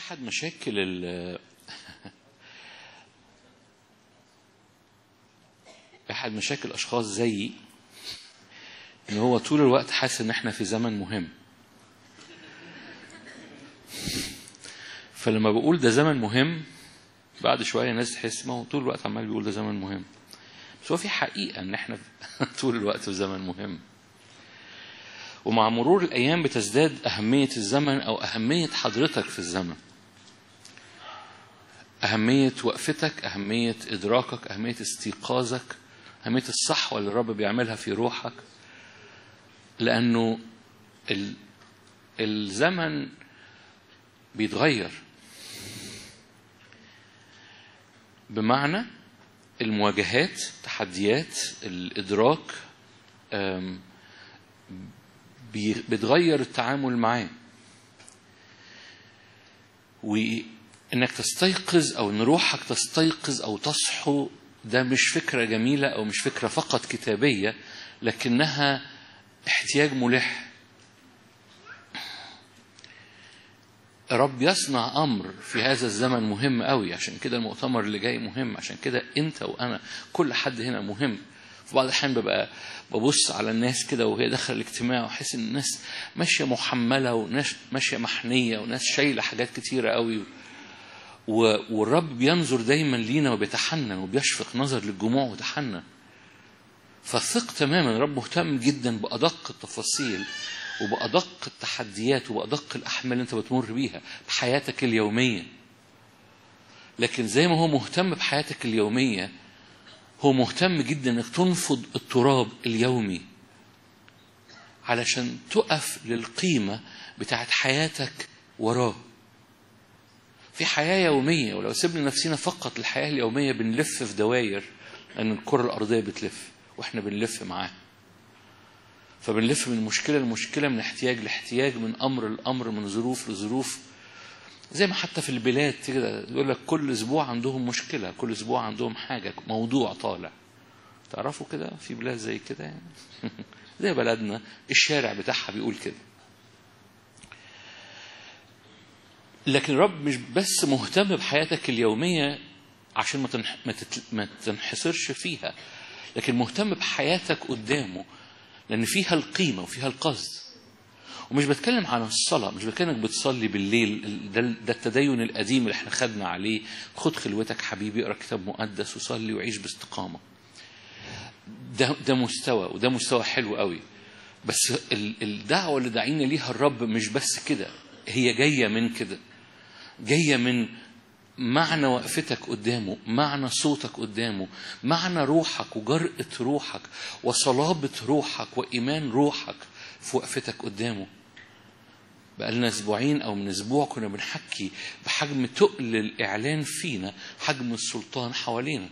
أحد مشاكل ال أحد مشاكل أشخاص زيي إن هو طول الوقت حاسس إن إحنا في زمن مهم فلما بقول ده زمن مهم بعد شوية الناس تحس ما هو طول الوقت عمال بيقول ده زمن مهم بس هو في حقيقة إن إحنا طول الوقت في زمن مهم ومع مرور الأيام بتزداد أهمية الزمن أو أهمية حضرتك في الزمن أهمية وقفتك أهمية إدراكك أهمية استيقاظك أهمية الصحوة اللي الرب بيعملها في روحك لأنه ال... الزمن بيتغير بمعنى المواجهات تحديات الإدراك أم، بي- بتغير التعامل معاه وإنك تستيقظ أو إن روحك تستيقظ أو تصحو ده مش فكرة جميلة أو مش فكرة فقط كتابية لكنها احتياج ملح رب يصنع امر في هذا الزمن مهم قوي عشان كده المؤتمر اللي جاي مهم عشان كده انت وانا كل حد هنا مهم في بعض الاحيان ببقى ببص على الناس كده وهي داخله الاجتماع واحس ان الناس ماشيه محمله وناس ماشيه محنيه وناس شايله حاجات كتيره قوي و- والرب بينظر دايما لينا وبيتحنن وبيشفق نظر للجموع وتحنن فثق تماما الرب مهتم جدا بأدق التفاصيل وبأدق التحديات وبأدق الأحمال اللي أنت بتمر بيها بحياتك اليومية لكن زي ما هو مهتم بحياتك اليومية هو مهتم جدا انك تنفض التراب اليومي علشان تقف للقيمة بتاعت حياتك وراه في حياة يومية ولو سيبنا نفسنا فقط الحياة اليومية بنلف في دواير لأن الكرة الأرضية بتلف وإحنا بنلف معاه فبنلف من مشكلة لمشكلة من احتياج لاحتياج من أمر لأمر من ظروف لظروف زي ما حتى في البلاد كده يقول لك كل أسبوع عندهم مشكلة كل أسبوع عندهم حاجة موضوع طالع تعرفوا كده في بلاد زي كده يعني زي بلدنا الشارع بتاعها بيقول كده لكن الرب مش بس مهتم بحياتك اليومية عشان ما تنح... ما, تت... ما تنحصرش فيها لكن مهتم بحياتك قدامه لأن فيها القيمة وفيها القصد ومش بتكلم عن الصلاة مش بتكلم انك بتصلي بالليل ده, ده التدين القديم اللي احنا خدنا عليه خد خلوتك حبيبي اقرا كتاب مقدس وصلي وعيش باستقامة ده ده مستوى وده مستوى حلو قوي بس ال- الدعوة اللي داعينا ليها الرب مش بس كده هي جاية من كده جاية من معنى وقفتك قدامه معنى صوتك قدامه معنى روحك وجرأة روحك وصلابة روحك وإيمان روحك في وقفتك قدامه بقالنا اسبوعين او من اسبوع كنا بنحكي بحجم تقل الاعلان فينا حجم السلطان حوالينا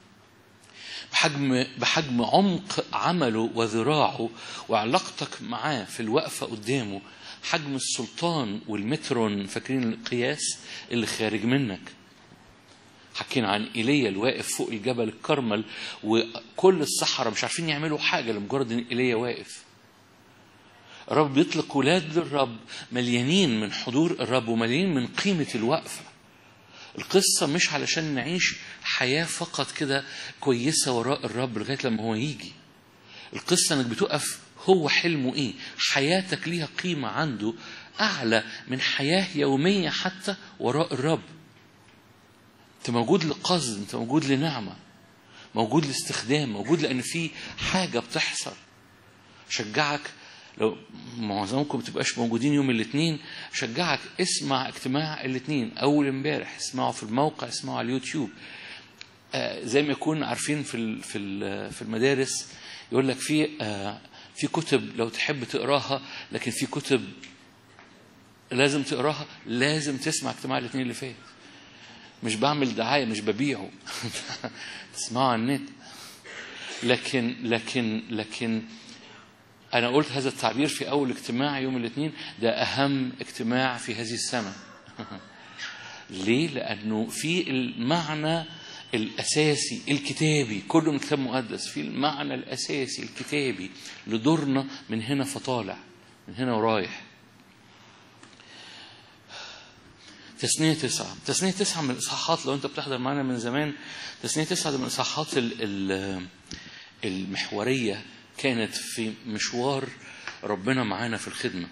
بحجم بحجم عمق عمله وذراعه وعلاقتك معاه في الوقفه قدامه حجم السلطان والمترون فاكرين القياس اللي خارج منك حكينا عن ايليا الواقف فوق الجبل الكرمل وكل الصحراء مش عارفين يعملوا حاجه لمجرد ان ايليا واقف الرب بيطلق ولاد للرب مليانين من حضور الرب ومليانين من قيمة الوقفة القصة مش علشان نعيش حياة فقط كده كويسة وراء الرب لغاية لما هو يجي القصة انك بتقف هو حلمه ايه حياتك ليها قيمة عنده أعلى من حياة يومية حتى وراء الرب انت موجود لقصد انت موجود لنعمة موجود لاستخدام موجود لأن في حاجة بتحصل شجعك لو معظمكم تبقاش موجودين يوم الاثنين شجعك اسمع اجتماع الاثنين اول امبارح اسمعوا في الموقع اسمعوا على اليوتيوب آه زي ما يكون عارفين في ال- في ال- في المدارس يقول لك في آه في كتب لو تحب تقراها لكن في كتب لازم تقراها لازم تسمع اجتماع الاثنين اللي فات مش بعمل دعايه مش ببيعه تسمعوا على النت لكن لكن لكن أنا قلت هذا التعبير في أول اجتماع يوم الاثنين ده أهم اجتماع في هذه السنة ليه؟ لأنه في المعنى الأساسي الكتابي كله من كتاب مقدس في المعنى الأساسي الكتابي لدورنا من هنا فطالع من هنا ورايح تثنية تسعة تثنية تسعة من الإصحاحات لو أنت بتحضر معانا من زمان تثنية تسعة ده من الإصحاحات ال- ال- المحورية كانت في مشوار ربنا معانا في الخدمة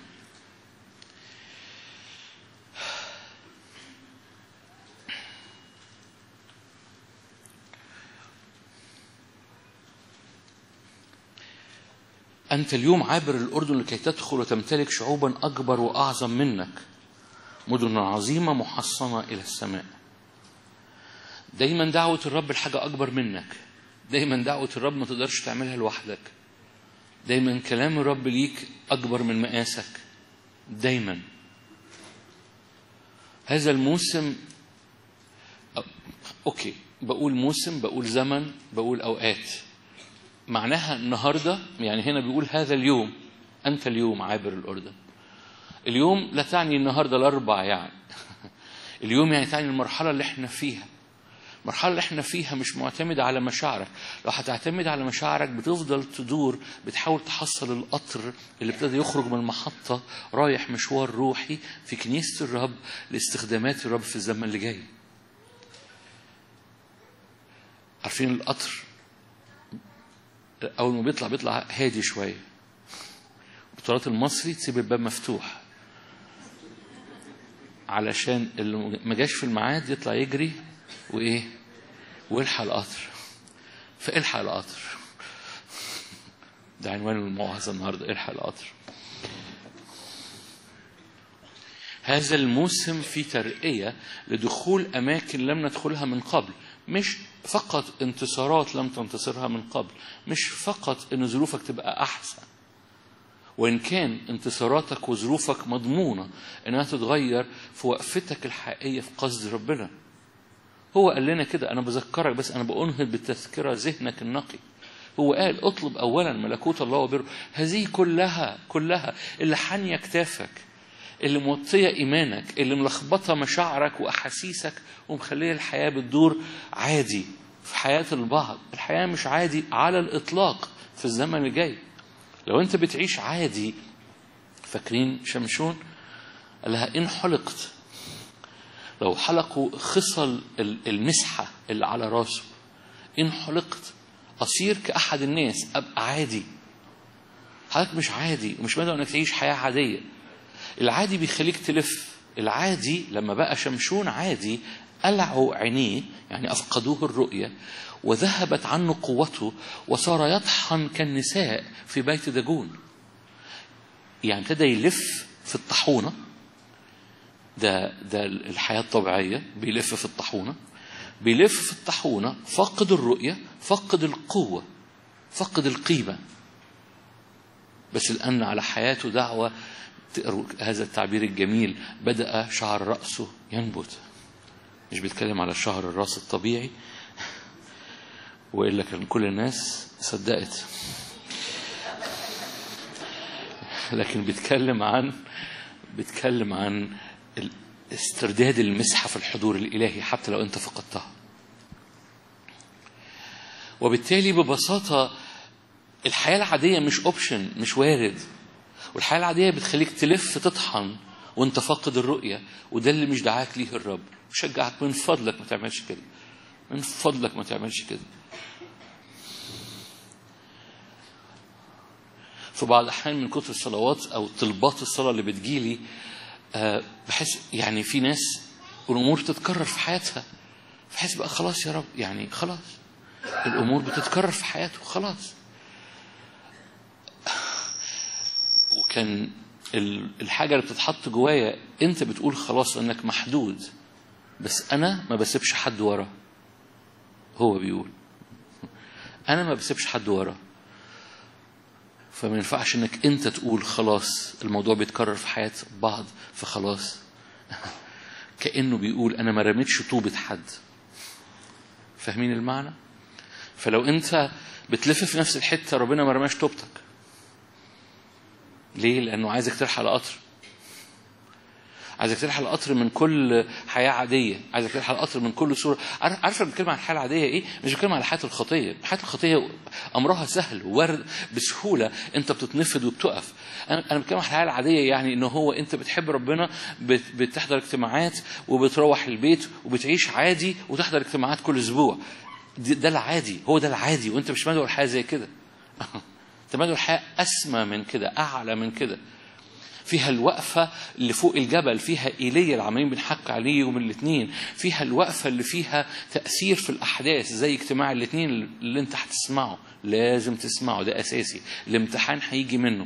أنت اليوم عابر الأردن لكي تدخل وتمتلك شعوبا أكبر وأعظم منك مدن عظيمة محصنة إلى السماء دايما دعوة الرب لحاجة أكبر منك دايما دعوة الرب ما تقدرش تعملها لوحدك دايما كلام الرب ليك أكبر من مقاسك دايما هذا الموسم أ- أوكي بقول موسم بقول زمن بقول أوقات معناها النهاردة يعني هنا بيقول هذا اليوم أنت اليوم عابر الأردن اليوم لا تعني النهاردة الأربع يعني اليوم يعني تعني المرحلة اللي احنا فيها المرحلة اللي احنا فيها مش معتمدة على مشاعرك لو هتعتمد على مشاعرك بتفضل تدور بتحاول تحصل القطر اللي ابتدى يخرج من المحطة رايح مشوار روحي في كنيسة الرب لاستخدامات الرب في الزمن اللي جاي عارفين القطر أول ما بيطلع بيطلع هادي شوية القطارات المصري تسيب الباب مفتوح علشان اللي ما جاش في الميعاد يطلع يجري وايه والحق القطر فالحق القطر ده عنوان الموعظه النهارده الحق القطر هذا الموسم في ترقية لدخول أماكن لم ندخلها من قبل مش فقط انتصارات لم تنتصرها من قبل مش فقط أن ظروفك تبقى أحسن وإن كان انتصاراتك وظروفك مضمونة إنها تتغير في وقفتك الحقيقية في قصد ربنا هو قال لنا كده أنا بذكرك بس أنا بأنهض بالتذكرة ذهنك النقي هو قال اطلب أولا ملكوت الله وبره هذه كلها كلها اللي حانية كتافك اللي موطية إيمانك اللي ملخبطة مشاعرك وأحاسيسك ومخلية الحياة بتدور عادي في حياة البعض الحياة مش عادي على الإطلاق في الزمن اللي جاي لو أنت بتعيش عادي فاكرين شمشون قال لها إن حلقت لو حلقوا خصل المسحة اللي على راسه إن حلقت أصير كأحد الناس أبقى عادي حضرتك مش عادي ومش مدى انك تعيش حياه عاديه العادي بيخليك تلف العادي لما بقى شمشون عادي قلعوا عينيه يعني افقدوه الرؤيه وذهبت عنه قوته وصار يطحن كالنساء في بيت داجون يعني ابتدى يلف في الطاحونه ده ده الحياه الطبيعيه بيلف في الطاحونه بيلف في الطاحونه فقد الرؤيه فقد القوه فقد القيمه بس الآن على حياته دعوة هذا التعبير الجميل بدأ شعر رأسه ينبت مش بيتكلم على شعر الرأس الطبيعي وإلا كان كل الناس صدقت لكن بيتكلم عن بيتكلم عن استرداد المسحة في الحضور الإلهي حتى لو أنت فقدتها وبالتالي ببساطة الحياة العادية مش اوبشن مش وارد والحياة العادية بتخليك تلف تطحن وانت فاقد الرؤية وده اللي مش دعاك ليه الرب شجعك من فضلك ما تعملش كده من فضلك ما تعملش كده في بعض الأحيان من كتر الصلوات أو طلبات الصلاة اللي بتجيلي أه بحس يعني في ناس الأمور تتكرر في حياتها بحس بقى خلاص يا رب يعني خلاص الأمور بتتكرر في حياته خلاص وكان الحاجة اللي بتتحط جوايا أنت بتقول خلاص إنك محدود بس أنا ما بسيبش حد ورا هو بيقول أنا ما بسيبش حد ورا فما ينفعش إنك أنت تقول خلاص الموضوع بيتكرر في حياة بعض فخلاص كأنه بيقول أنا ما رميتش طوبة حد فاهمين المعنى؟ فلو أنت بتلف في نفس الحتة ربنا ما رماش طوبتك ليه؟ لأنه عايزك تلحق القطر. عايزك تلحق القطر من كل حياه عاديه عايزك تلحق القطر من كل صوره عارف عارفه بنتكلم عن الحياه العاديه ايه مش بنتكلم على حياه الخطيه حياه الخطيه امرها سهل وارد بسهوله انت بتتنفض وبتقف انا انا بتكلم عن الحياه العاديه يعني ان هو انت بتحب ربنا بت- بتحضر اجتماعات وبتروح البيت وبتعيش عادي وتحضر اجتماعات كل اسبوع دي- ده العادي هو ده العادي وانت مش مدعو الحياه زي كده انت مدعو الحياه اسمى من كده اعلى من كده فيها الوقفة اللي فوق الجبل فيها إيليا اللي عمالين بنحك عليه يوم الاثنين فيها الوقفة اللي فيها تأثير في الأحداث زي اجتماع الاثنين اللي أنت هتسمعه لازم تسمعه ده أساسي الامتحان هيجي منه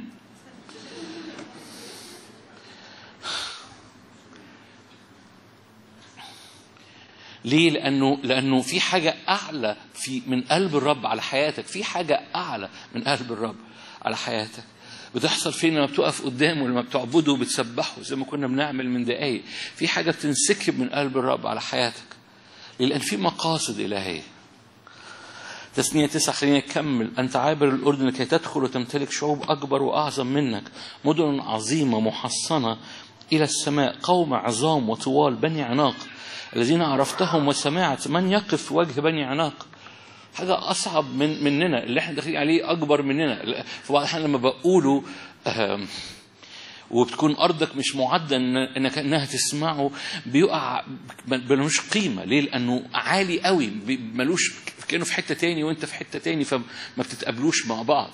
ليه؟ لأنه لأنه في حاجة أعلى في من قلب الرب على حياتك، في حاجة أعلى من قلب الرب على حياتك. بتحصل فين لما بتقف قدامه لما بتعبده وبتسبحه زي ما كنا بنعمل من دقايق. في حاجة بتنسكب من قلب الرب على حياتك. ليه؟ لأن في مقاصد إلهية. تثنية تسعة خلينا نكمل أنت عابر الأردن لكي تدخل وتمتلك شعوب أكبر وأعظم منك مدن عظيمة محصنة إلى السماء قوم عظام وطوال بني عناق الذين عرفتهم وسمعت من يقف في وجه بني عناق حاجة أصعب من مننا اللي احنا داخلين عليه أكبر مننا في بعض الأحيان لما بقوله آم، وبتكون ارضك مش معده إن- انك انها تسمعه بيقع ملوش قيمه ليه؟ لانه عالي قوي بي- ملوش كانه في حته تاني وانت في حته تاني فما بتتقابلوش مع بعض.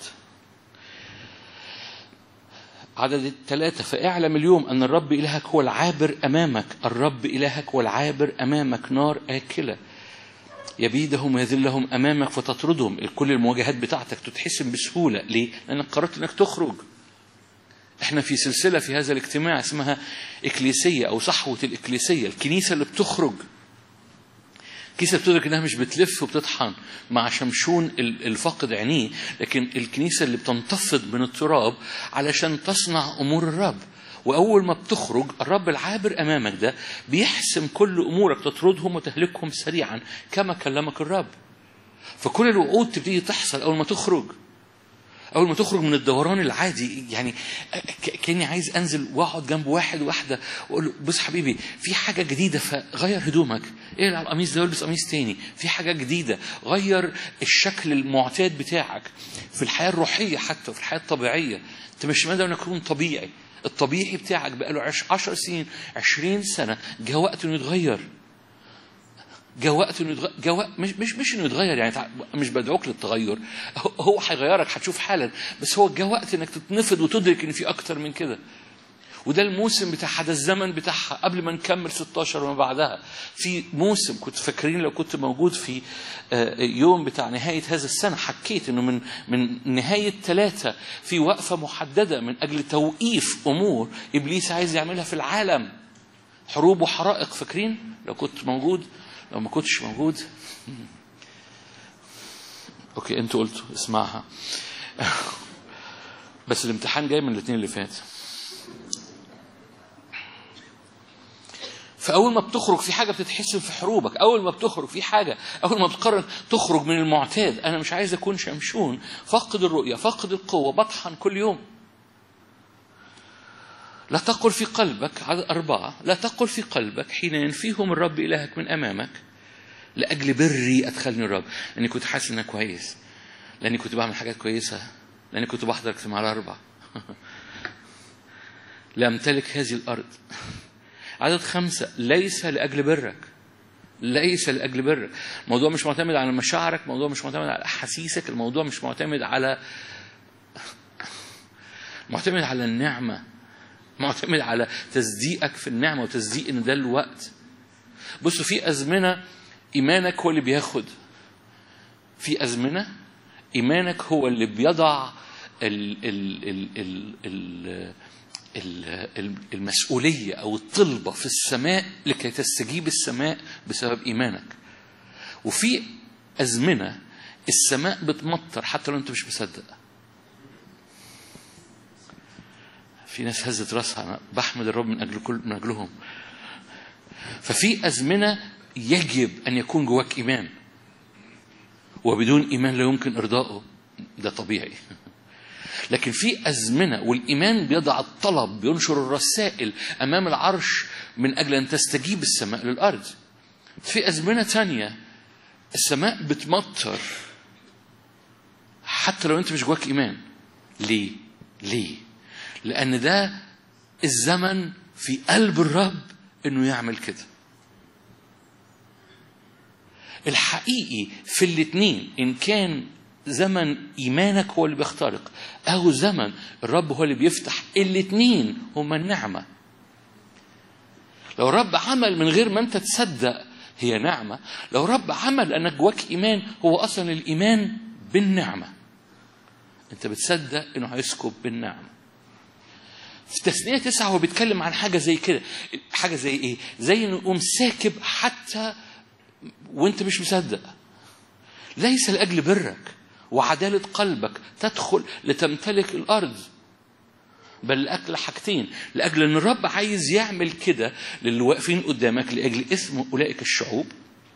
عدد الثلاثة فاعلم اليوم أن الرب إلهك هو العابر أمامك الرب إلهك هو العابر أمامك نار آكلة يبيدهم ويذلهم أمامك فتطردهم كل المواجهات بتاعتك تتحسم بسهولة ليه؟ لأنك قررت أنك تخرج احنا في سلسله في هذا الاجتماع اسمها اكليسيه او صحوه الاكليسيه الكنيسه اللي بتخرج الكنيسه بتدرك انها مش بتلف وبتطحن مع شمشون ال- الفاقد عينيه لكن الكنيسه اللي بتنتفض من التراب علشان تصنع امور الرب واول ما بتخرج الرب العابر امامك ده بيحسم كل امورك تطردهم وتهلكهم سريعا كما كلمك الرب فكل الوعود تبتدي تحصل اول ما تخرج اول ما تخرج من الدوران العادي يعني ك- كاني عايز انزل واقعد جنب واحد واحده واقول له بص حبيبي في حاجه جديده فغير هدومك اقلع القميص ده والبس قميص تاني في حاجه جديده غير الشكل المعتاد بتاعك في الحياه الروحيه حتى وفي الحياه الطبيعيه انت مش مدى انك تكون طبيعي الطبيعي بتاعك بقاله عش- عشر سنين عشرين سنة جاء وقت انه يتغير جاء وقت انه يتغير جاء وقت مش مش مش انه يتغير يعني تع- مش بدعوك للتغير هو- هو هيغيرك هتشوف حالا بس هو جاء وقت انك تتنفض وتدرك ان في اكتر من كده وده الموسم بتاع هذا الزمن بتاعها قبل ما نكمل 16 وما بعدها في موسم كنت فاكرين لو كنت موجود في آه، يوم بتاع نهاية هذا السنة حكيت انه من من نهاية ثلاثة في وقفة محددة من اجل توقيف امور ابليس عايز يعملها في العالم حروب وحرائق فاكرين لو كنت موجود لو ما كنتش موجود اوكي انتوا قلتوا اسمعها بس الامتحان جاي من الاثنين اللي فات فاول ما بتخرج في حاجه بتتحسن في حروبك اول ما بتخرج في حاجه اول ما بتقرر تخرج من المعتاد انا مش عايز اكون شمشون فقد الرؤيه فقد القوه بطحن كل يوم لا تقل في قلبك عدد أربعة لا تقل في قلبك حين ينفيهم الرب إلهك من أمامك لأجل بري أدخلني الرب لأني كنت حاسس إن أنا كويس لأني كنت بعمل حاجات كويسة لأني كنت بحضر اجتماع الأربع لأمتلك هذه الأرض عدد خمسة ليس لأجل برك ليس لأجل برك الموضوع مش معتمد على مشاعرك الموضوع مش معتمد على أحاسيسك الموضوع مش معتمد على معتمد على النعمة معتمد على تصديقك في النعمة وتصديق إن ده الوقت بصوا في أزمنة إيمانك هو اللي بياخد في أزمنة إيمانك هو اللي بيضع ال ال ال ال ال ال- المسؤولية أو الطلبة في السماء لكي تستجيب السماء بسبب إيمانك وفي أزمنة السماء بتمطر حتى لو أنت مش مصدق في ناس هزت راسها أنا بحمد الرب من أجل كل من أجلهم ففي أزمنة يجب أن يكون جواك إيمان وبدون إيمان لا يمكن إرضائه ده طبيعي لكن في أزمنة والإيمان بيضع الطلب بينشر الرسائل أمام العرش من أجل أن تستجيب السماء للأرض في أزمنة تانية السماء بتمطر حتى لو أنت مش جواك إيمان ليه؟ ليه؟ لأن ده الزمن في قلب الرب إنه يعمل كده الحقيقي في الاتنين إن كان زمن إيمانك هو اللي بيخترق أو زمن الرب هو اللي بيفتح الاتنين هما النعمة لو الرب عمل من غير ما أنت تصدق هي نعمة لو الرب عمل لأنك جواك إيمان هو أصلا الإيمان بالنعمة أنت بتصدق إنه هيسكب بالنعمة في تثنية تسعة هو بيتكلم عن حاجة زي كده حاجة زي إيه؟ زي إنه يقوم ساكب حتى وأنت مش مصدق ليس لأجل برك وعدالة قلبك تدخل لتمتلك الأرض بل لأجل حاجتين لأجل أن الرب عايز يعمل كده للي واقفين قدامك لأجل اسم أولئك الشعوب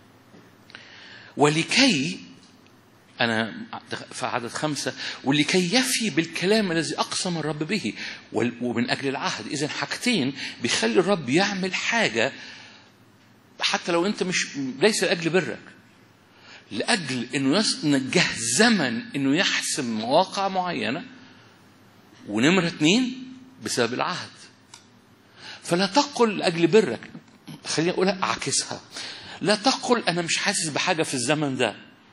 ولكي أنا في عدد خمسة ولكي يفي بالكلام الذي أقسم الرب به ومن أجل العهد إذا حاجتين بيخلي الرب يعمل حاجة حتى لو أنت مش ليس لأجل برك لأجل أنه ينجه زمن أنه يحسم مواقع معينة ونمرة اتنين بسبب العهد فلا تقل لأجل برك خليني أقولها أعكسها لا تقل أنا مش حاسس بحاجة في الزمن ده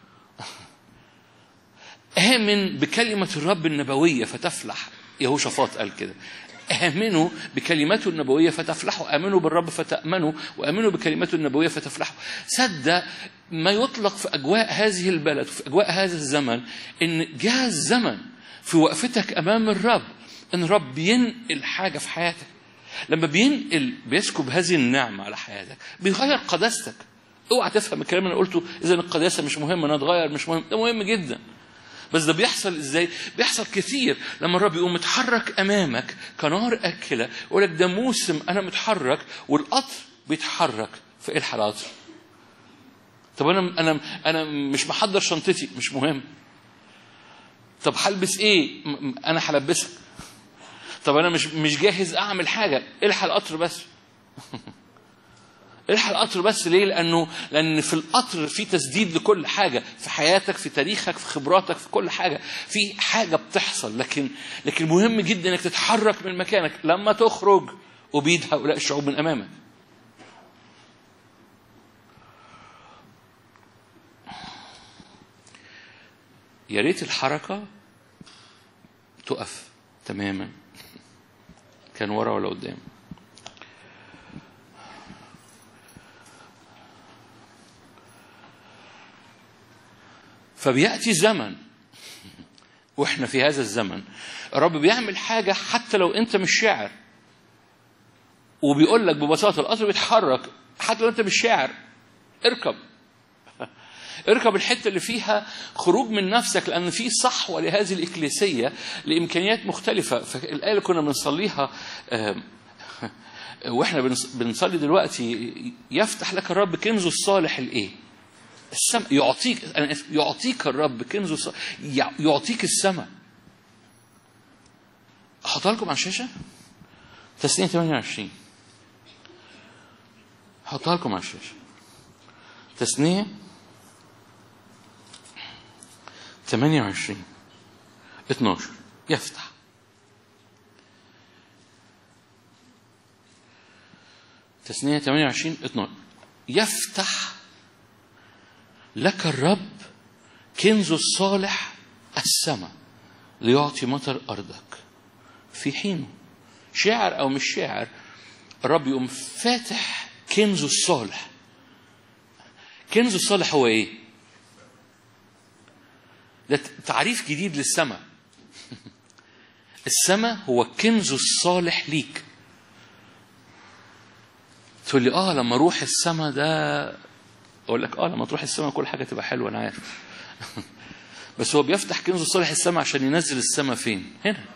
آمن بكلمة الرب النبوية فتفلح يهوشافاط قال كده آمنوا بكلمته النبوية فتفلحوا آمنوا بالرب فتأمنوا وآمنوا بكلمته النبوية فتفلحوا صدق ما يطلق في أجواء هذه البلد وفي أجواء هذا الزمن إن جاء الزمن في وقفتك أمام الرب إن الرب بينقل حاجة في حياتك لما بينقل بيسكب هذه النعمة على حياتك بيغير قداستك اوعى تفهم الكلام اللي انا قلته اذا القداسه مش مهم انا اتغير مش مهم ده مهم جدا بس ده بيحصل ازاي؟ بيحصل كتير لما الرب يقوم متحرك امامك كنار اكله يقول لك ده موسم انا متحرك والقطر بيتحرك في ايه الحالات؟ طب انا انا انا مش محضر شنطتي مش مهم. طب هلبس ايه؟ انا هلبسك. طب انا مش مش جاهز اعمل حاجه الحق القطر بس. الحق القطر بس ليه؟ لأنه لأن في القطر في تسديد لكل حاجة في حياتك في تاريخك في خبراتك في كل حاجة في حاجة بتحصل لكن لكن مهم جدا إنك تتحرك من مكانك لما تخرج أبيد هؤلاء الشعوب من أمامك. يا ريت الحركة تقف تماما كان ورا ولا قدام فبيأتي زمن واحنا في هذا الزمن الرب بيعمل حاجة حتى لو انت مش شاعر وبيقول لك ببساطة القطر بيتحرك حتى لو انت مش شاعر اركب اركب الحته اللي فيها خروج من نفسك لان في صحوه لهذه الاكليسيه لامكانيات مختلفه فالايه اللي كنا بنصليها واحنا بنصلي دلوقتي يفتح لك الرب كنزه الصالح الايه؟ السماء يعطيك يعطيك الرب كنزه يعطيك السماء احطها لكم على الشاشه تسنية 28 احطها لكم على الشاشه تسنية 28 12 يفتح تسنية 28 12 يفتح لك الرب كنز الصالح السماء ليعطي مطر أرضك في حينه شاعر أو مش شاعر الرب يقوم فاتح كنزه الصالح كنزه الصالح هو إيه؟ ده تعريف جديد للسماء السماء هو كنز الصالح ليك تقول لي اه لما اروح السماء ده اقول لك اه لما تروح السماء كل حاجه تبقى حلوه انا عارف بس هو بيفتح كنز صالح السماء عشان ينزل السماء فين هنا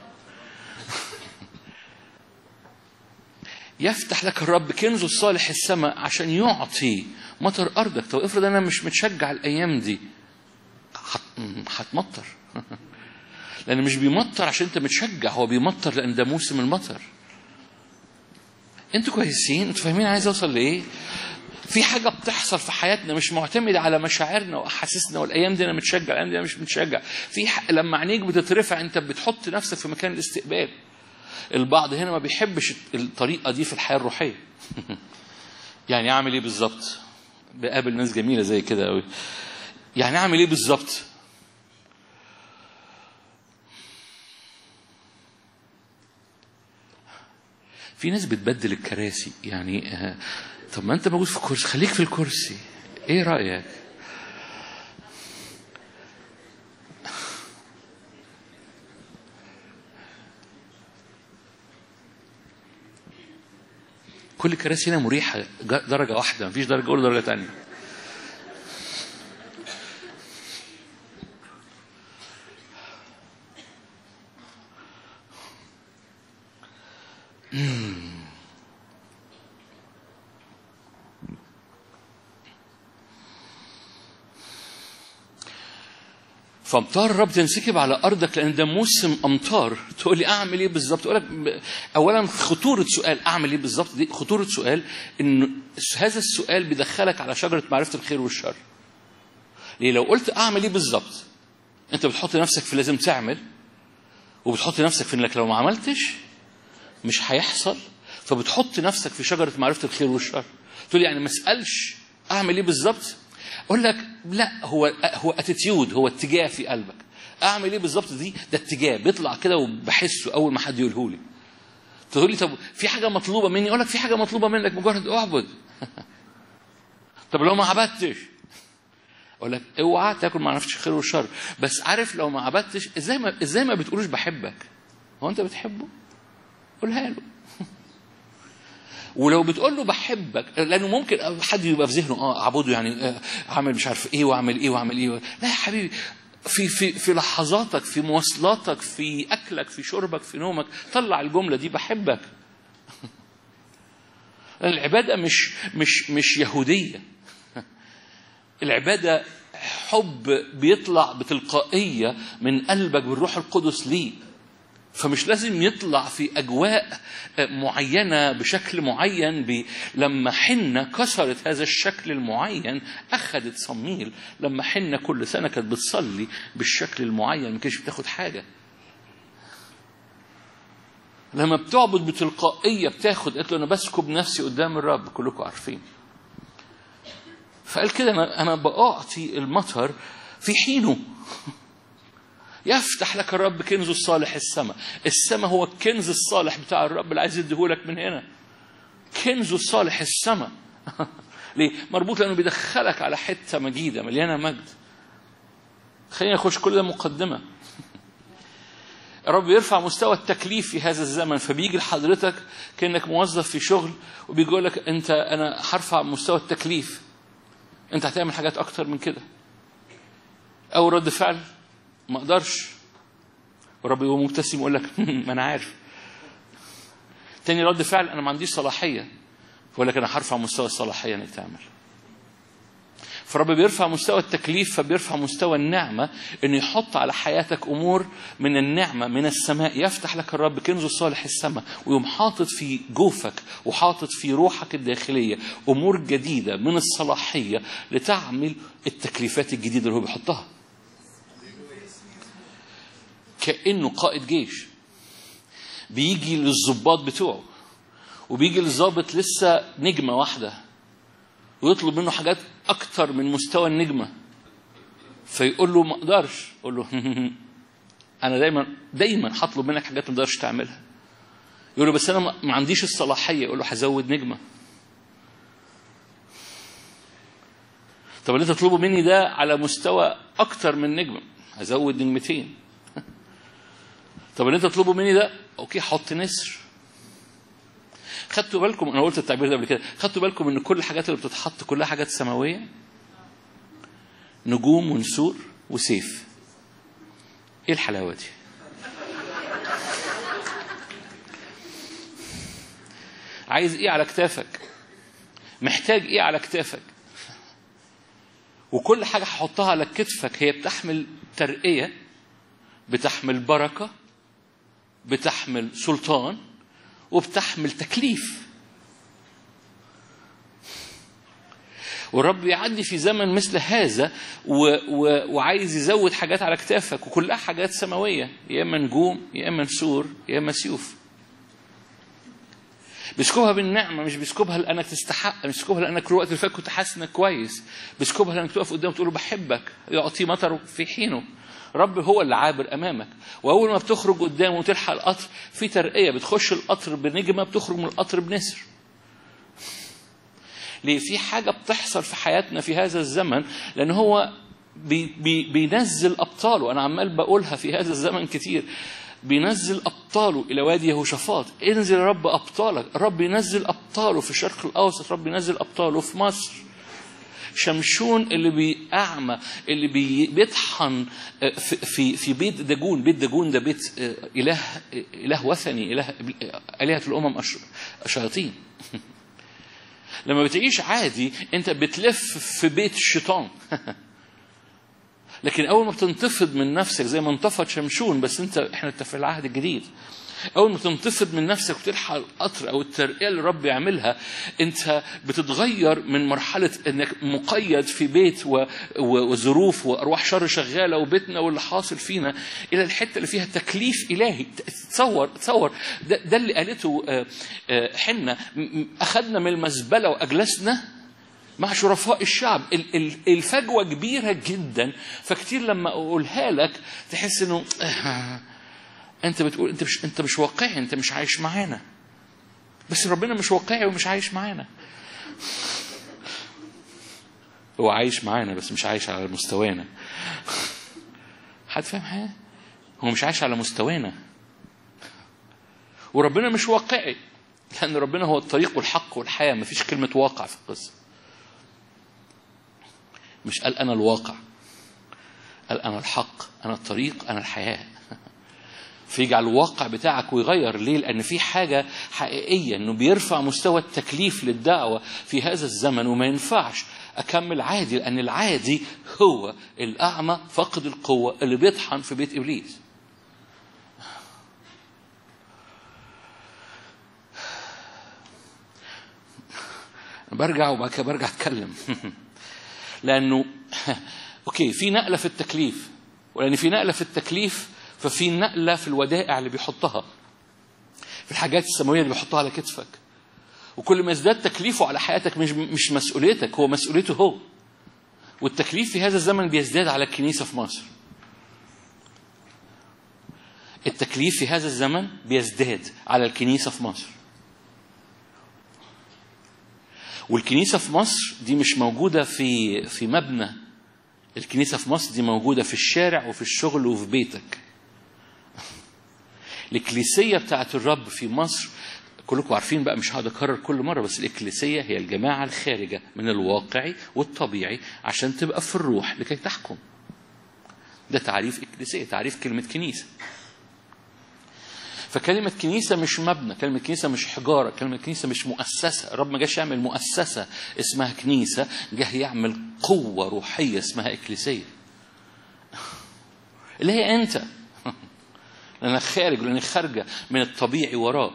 يفتح لك الرب كنزه الصالح السماء عشان يعطي مطر ارضك طب افرض انا مش متشجع الايام دي هتمطر لان مش بيمطر عشان انت متشجع هو بيمطر لان ده موسم المطر انتوا كويسين انتوا فاهمين عايز اوصل لايه في حاجة بتحصل في حياتنا مش معتمدة على مشاعرنا وأحاسيسنا والأيام دي أنا متشجع الأيام دي أنا مش متشجع في ح... لما عينيك بتترفع أنت بتحط نفسك في مكان الاستقبال البعض هنا ما بيحبش الطريقة دي في الحياة الروحية يعني أعمل إيه بالظبط بقابل ناس جميلة زي كده قوي يعني أعمل إيه بالظبط في ناس بتبدل الكراسي يعني آه، طب ما انت موجود في الكرسي خليك في الكرسي ايه رايك كل الكراسي هنا مريحه جا- درجه واحده مفيش درجه اولى درجه ثانيه فامطار الرب تنسكب على ارضك لان ده موسم امطار تقول لي اعمل ايه بالظبط اقول لك ب- اولا خطوره سؤال اعمل ايه بالظبط دي خطوره سؤال ان هذا السؤال بيدخلك على شجره معرفه الخير والشر ليه لو قلت اعمل ايه بالظبط انت بتحط نفسك في لازم تعمل وبتحط نفسك في انك لو ما عملتش مش هيحصل فبتحط نفسك في شجره معرفه الخير والشر تقول لي يعني ما اسالش اعمل ايه بالظبط اقول لك لا هو هو اتيتيود هو اتجاه في قلبك اعمل ايه بالظبط دي ده اتجاه بيطلع كده وبحسه اول ما حد يقوله لي تقول لي طب في حاجه مطلوبه مني اقول لك في حاجه مطلوبه منك مجرد اعبد طب لو ما عبدتش اقول لك اوعى تاكل ما عرفتش الخير والشر بس عارف لو ما عبدتش ازاي ما ازاي ما بتقولوش بحبك هو انت بتحبه قولها له ولو بتقول له بحبك لانه ممكن حد يبقى في ذهنه اه اعبده يعني آه، اعمل مش عارف ايه واعمل ايه واعمل ايه لا يا حبيبي في في في لحظاتك في مواصلاتك في اكلك في شربك في نومك طلع الجمله دي بحبك العباده مش مش مش يهوديه العباده حب بيطلع بتلقائيه من قلبك بالروح القدس ليه فمش لازم يطلع في اجواء معينه بشكل معين ب... لما حنه كسرت هذا الشكل المعين اخذت صميل لما حنه كل سنه كانت بتصلي بالشكل المعين ما كانتش بتاخد حاجه لما بتعبد بتلقائيه بتاخد قالت له انا بسكب نفسي قدام الرب كلكم عارفين فقال كده انا انا باعطي المطر في حينه يفتح لك الرب كنزه الصالح السماء السماء هو الكنز الصالح بتاع الرب اللي عايز يديهولك من هنا كنزه الصالح السماء ليه مربوط لانه بيدخلك على حته مجيده مليانه مجد خلينا نخش كل ده مقدمه الرب يرفع مستوى التكليف في هذا الزمن فبيجي لحضرتك كانك موظف في شغل وبيقول لك انت انا هرفع مستوى التكليف انت هتعمل حاجات اكتر من كده او رد فعل ما اقدرش ورب يبقى مبتسم يقول لك ما انا عارف تاني رد فعل انا ما عنديش صلاحيه يقول لك انا هرفع مستوى الصلاحيه انك تعمل فرب بيرفع مستوى التكليف فبيرفع مستوى النعمة إنه يحط على حياتك أمور من النعمة من السماء يفتح لك الرب كنزه الصالح السماء ويقوم حاطط في جوفك وحاطط في روحك الداخلية أمور جديدة من الصلاحية لتعمل التكليفات الجديدة اللي هو بيحطها كأنه قائد جيش بيجي للضباط بتوعه وبيجي للظابط لسه نجمة واحدة ويطلب منه حاجات أكتر من مستوى النجمة فيقول له ما أقدرش يقول له أنا دايما دايما هطلب منك حاجات ما تقدرش تعملها يقول له بس أنا ما عنديش الصلاحية يقول له هزود نجمة طب اللي انت تطلبه مني ده على مستوى أكتر من نجمة هزود نجمتين طب اللي انت تطلبه مني ده اوكي حط نسر خدتوا بالكم انا قلت التعبير ده قبل كده خدتوا بالكم ان كل الحاجات اللي بتتحط كلها حاجات سماويه نجوم ونسور وسيف ايه الحلاوه دي عايز ايه على كتافك محتاج ايه على كتافك وكل حاجه هحطها على كتفك هي بتحمل ترقيه بتحمل بركه بتحمل سلطان وبتحمل تكليف والرب يعدي في زمن مثل هذا و... و... وعايز يزود حاجات على كتافك وكلها حاجات سماويه يا اما نجوم يا اما نسور يا اما سيوف بيسكبها بالنعمه مش بيسكبها لانك تستحق مش بيسكبها لانك الوقت اللي فات كنت حاسس انك كويس بيسكبها لانك تقف قدامه تقول له بحبك يعطيه مطر في حينه رب هو اللي عابر امامك واول ما بتخرج قدامه وتلحق القطر في ترقيه بتخش القطر بنجمه بتخرج من القطر بنسر ليه في حاجه بتحصل في حياتنا في هذا الزمن لان هو بي بي بينزل ابطاله انا عمال بقولها في هذا الزمن كتير بينزل ابطاله الى وادي يهوشافاط انزل يا رب ابطالك الرب ينزل ابطاله في الشرق الاوسط رب ينزل ابطاله في مصر شمشون اللي بيأعمى اللي بي- بيطحن في في في بيت داجون بيت داجون ده بيت اله اله وثني اله الهه الامم الش- الشياطين لما بتعيش عادي انت بتلف في بيت الشيطان لكن اول ما بتنتفض من نفسك زي ما انتفض شمشون بس انت احنا في العهد الجديد اول ما تنتفض من نفسك وتلحق القطر او الترقيه اللي الرب يعملها انت بتتغير من مرحله انك مقيد في بيت و... و... وظروف وارواح شر شغاله وبيتنا واللي حاصل فينا الى الحته اللي فيها تكليف الهي تصور تصور ده, ده اللي قالته آه، آه، حنه م- م- اخذنا من المزبله واجلسنا مع شرفاء الشعب ال- ال- الفجوة كبيرة جدا فكتير لما أقولها لك تحس إنه آه، أنت بتقول أنت مش أنت مش واقعي أنت مش عايش معانا بس ربنا مش واقعي ومش عايش معانا هو عايش معانا بس مش عايش على مستوانا حد فاهم حاجة؟ هو مش عايش على مستوانا وربنا مش واقعي لأن ربنا هو الطريق والحق والحياة مفيش كلمة واقع في القصة مش قال أنا الواقع قال أنا الحق أنا الطريق أنا الحياة فيجعل الواقع بتاعك ويغير ليه لأن في حاجة حقيقية أنه بيرفع مستوى التكليف للدعوة في هذا الزمن وما ينفعش أكمل عادي لأن العادي هو الأعمى فاقد القوة اللي بيطحن في بيت إبليس برجع وبعد كده برجع اتكلم لانه اوكي في نقله في التكليف ولان في نقله في التكليف ففي نقله في الودائع اللي بيحطها في الحاجات السماويه اللي بيحطها على كتفك وكل ما ازداد تكليفه على حياتك مش مش مسؤوليتك هو مسؤوليته هو والتكليف في هذا الزمن بيزداد على الكنيسه في مصر التكليف في هذا الزمن بيزداد على الكنيسه في مصر والكنيسة في مصر دي مش موجودة في في مبنى الكنيسة في مصر دي موجودة في الشارع وفي الشغل وفي بيتك الإكليسية بتاعت الرب في مصر كلكم عارفين بقى مش هقعد أكرر كل مرة بس الإكليسية هي الجماعة الخارجة من الواقعي والطبيعي عشان تبقى في الروح لكي تحكم ده تعريف إكليسية تعريف كلمة كنيسة فكلمة كنيسة مش مبنى كلمة كنيسة مش حجارة كلمة كنيسة مش مؤسسة الرب ما جاش يعمل مؤسسة اسمها كنيسة جه يعمل قوة روحية اسمها إكليسية اللي هي أنت لأنك خارج لأنك خارجة من الطبيعي وراه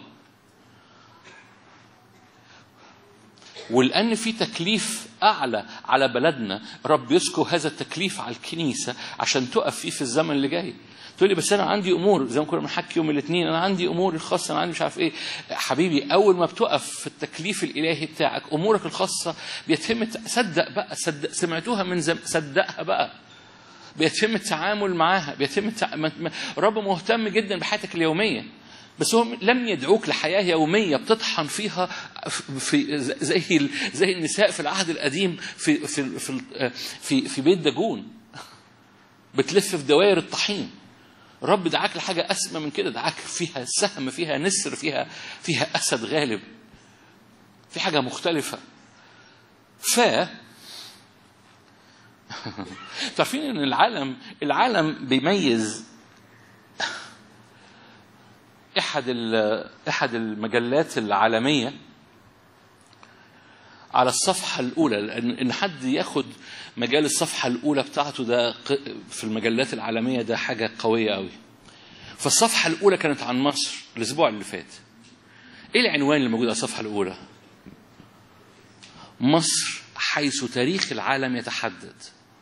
ولأن في تكليف أعلى على بلدنا رب يسكب هذا التكليف على الكنيسة عشان تقف فيه في الزمن اللي جاي تقول لي بس انا عندي امور زي ما كنا بنحكي يوم الاثنين انا عندي امور الخاصه انا عندي مش عارف ايه حبيبي اول ما بتقف في التكليف الالهي بتاعك امورك الخاصه بيتم صدق بقى صدق سمعتوها من زم صدقها بقى بيتم التعامل معاها بيتم التع... ما- ما- رب مهتم جدا بحياتك اليوميه بس هو لم يدعوك لحياه يوميه بتطحن فيها في زي ال- زي النساء في العهد القديم في في في في, في بيت داجون بتلف في دوائر الطحين رب دعاك لحاجة أسمى من كده دعاك فيها سهم فيها نسر فيها فيها أسد غالب في حاجة مختلفة ف تعرفين ان العالم العالم بيميز احد ال- احد المجلات العالميه على الصفحه الاولى لان ان حد ياخد مجال الصفحه الاولى بتاعته ده ق- في المجلات العالميه ده حاجه قويه قوي فالصفحه الاولى كانت عن مصر الاسبوع اللي فات ايه العنوان اللي موجود على الصفحه الاولى مصر حيث تاريخ العالم يتحدد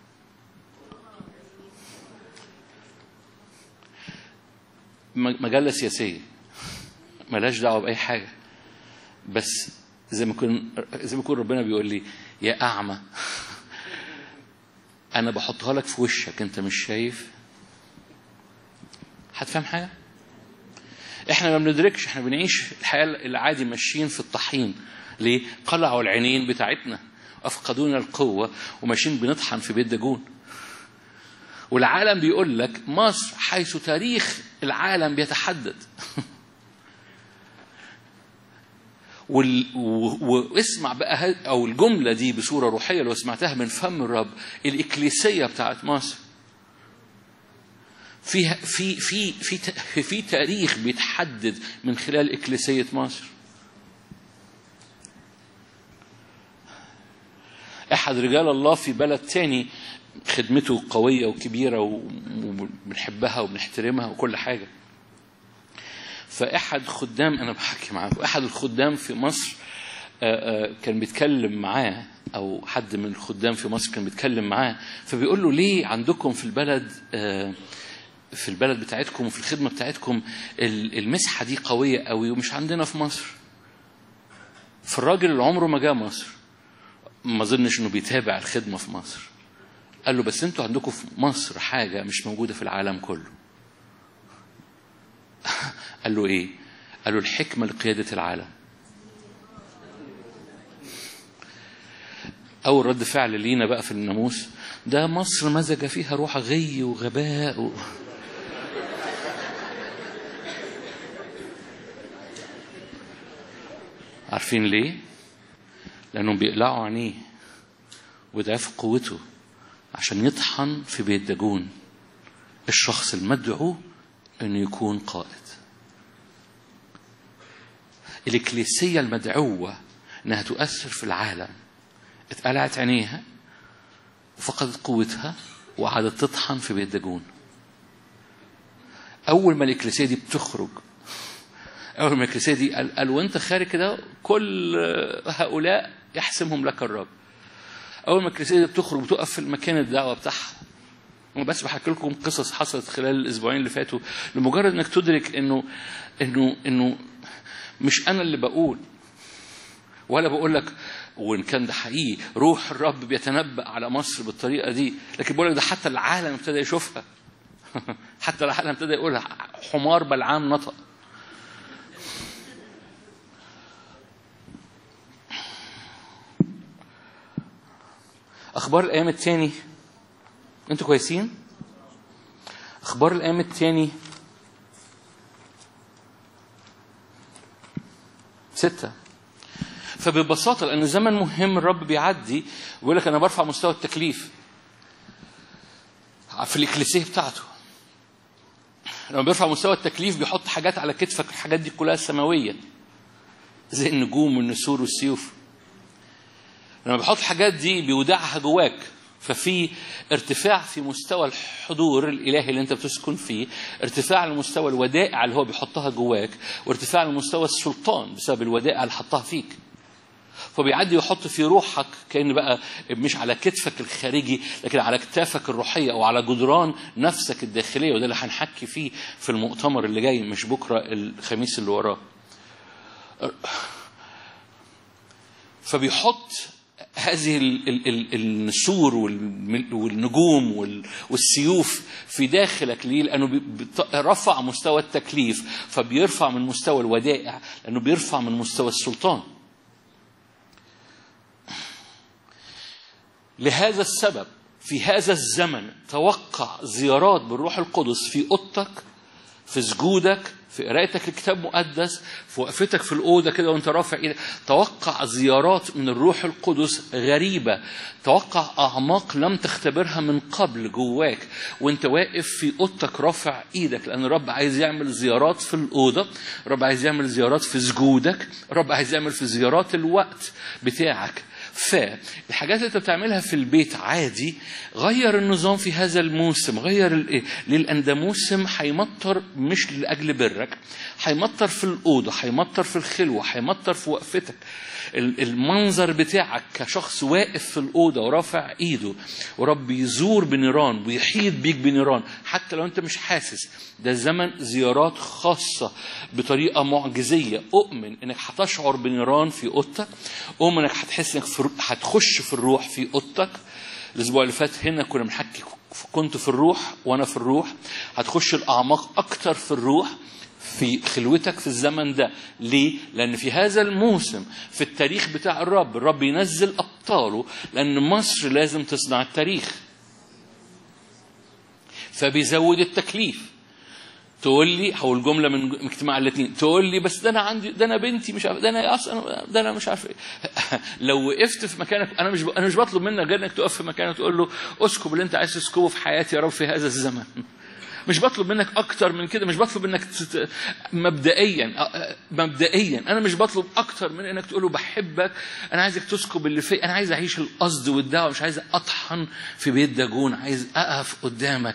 م- مجلة سياسية ملهاش دعوة بأي حاجة بس زي ما يكون زي ما يكون ربنا بيقول لي يا أعمى أنا بحطها لك في وشك أنت مش شايف هتفهم حاجة؟ احنا ما بندركش احنا بنعيش الحياه العادي ماشيين في الطحين ليه؟ قلعوا العينين بتاعتنا افقدونا القوه وماشيين بنطحن في بيت داجون والعالم بيقول لك مصر حيث تاريخ العالم بيتحدد وال... و... واسمع بقى ه... او الجمله دي بصوره روحيه لو سمعتها من فم الرب الاكليسيه بتاعت مصر فيها في في في في تاريخ بيتحدد من خلال اكليسيه مصر احد رجال الله في بلد تاني خدمته قويه وكبيره وبنحبها وبنحترمها وكل حاجه فاحد خدام انا بحكي معاكم احد الخدام في مصر آه، آه، كان بيتكلم معاه او حد من الخدام في مصر كان بيتكلم معاه فبيقول له ليه عندكم في البلد آه، في البلد بتاعتكم وفي الخدمه بتاعتكم ال- المسحه دي قويه قوي ومش عندنا في مصر فالراجل اللي عمره ما جه مصر ما اظنش انه بيتابع الخدمه في مصر قال له بس انتوا عندكم في مصر حاجه مش موجوده في العالم كله قال له ايه قال له الحكمه لقياده العالم اول رد فعل لينا بقى في الناموس ده مصر مزج فيها روح غي وغباء و... عارفين ليه لانهم بيقلعوا عينيه وضعف قوته عشان يطحن في بيت داجون الشخص المدعو انه يكون قائد الإكليسية المدعوة إنها تؤثر في العالم اتقلعت عينيها وفقدت قوتها وقعدت تطحن في بيت داجون أول ما الإكليسية دي بتخرج أول ما الإكليسية دي قال, قال وأنت خارج كده كل هؤلاء يحسمهم لك الرب أول ما الإكليسية دي بتخرج بتقف في المكان الدعوة بتاعها أنا بس بحكي لكم قصص حصلت خلال الأسبوعين اللي فاتوا لمجرد إنك تدرك إنه إنه إنه مش أنا اللي بقول ولا بقول لك وإن كان ده حقيقي روح الرب بيتنبأ على مصر بالطريقة دي لكن بقول لك ده حتى العالم ابتدى يشوفها حتى العالم ابتدى يقولها حمار بلعام نطق أخبار الأيام التاني أنتوا كويسين؟ أخبار الأيام التاني ستة فببساطة لأن الزمن مهم الرب بيعدي ويقول لك أنا برفع مستوى التكليف في الإكليسية بتاعته لما بيرفع مستوى التكليف بيحط حاجات على كتفك الحاجات دي كلها سماوية زي النجوم والنسور والسيوف لما بيحط الحاجات دي بيودعها جواك ففي ارتفاع في مستوى الحضور الالهي اللي انت بتسكن فيه ارتفاع لمستوى الودائع اللي هو بيحطها جواك وارتفاع لمستوى السلطان بسبب الودائع اللي حطها فيك فبيعدي يحط في روحك كان بقى مش على كتفك الخارجي لكن على كتافك الروحيه او على جدران نفسك الداخليه وده اللي هنحكي فيه في المؤتمر اللي جاي مش بكره الخميس اللي وراه فبيحط هذه ال- ال- ال- النسور والم- والنجوم وال- والسيوف في داخلك ليه؟ لأنه بي- بت- رفع مستوى التكليف فبيرفع من مستوى الودائع لأنه بيرفع من مستوى السلطان لهذا السبب في هذا الزمن توقع زيارات بالروح القدس في اوضتك في سجودك في قراءتك لكتاب مقدس في وقفتك في الأوضة كده وأنت رافع إيدك توقع زيارات من الروح القدس غريبة توقع أعماق لم تختبرها من قبل جواك وأنت واقف في أوضتك رافع إيدك لأن الرب عايز يعمل زيارات في الأوضة الرب عايز يعمل زيارات في سجودك الرب عايز يعمل في زيارات الوقت بتاعك فالحاجات اللي انت بتعملها في البيت عادي غير النظام في هذا الموسم غير ال- ليه لان ده موسم هيمطر مش لاجل برك هيمطر في الاوضه هيمطر في الخلوه هيمطر في وقفتك ال- المنظر بتاعك كشخص واقف في الأوضة ورافع إيده ورب يزور بنيران ويحيط بيك بنيران حتى لو أنت مش حاسس ده زمن زيارات خاصة بطريقة معجزية أؤمن إنك هتشعر بنيران في أوضتك أؤمن إنك هتحس إنك في هتخش في الروح في أوضتك الأسبوع اللي فات هنا كنا بنحكي كنت في الروح وأنا في الروح هتخش الأعماق أكتر في الروح في خلوتك في الزمن ده ليه؟ لأن في هذا الموسم في التاريخ بتاع الرب الرب ينزل أبطاله لأن مصر لازم تصنع التاريخ فبيزود التكليف تقول لي هقول جمله من اجتماع الاثنين تقول لي بس ده انا عندي ده انا بنتي مش عارف ده انا اصلا ده انا مش عارف ايه لو وقفت في مكانك انا مش انا مش بطلب منك غير انك تقف في مكانك تقول له اسكب اللي انت عايز تسكبه في حياتي يا رب في هذا الزمن مش بطلب منك اكتر من كده مش بطلب منك تت... مبدئيا مبدئيا انا مش بطلب اكتر من انك تقول له بحبك انا عايزك تسكب اللي في انا عايز اعيش القصد والدعوه مش عايز اطحن في بيت داجون عايز اقف قدامك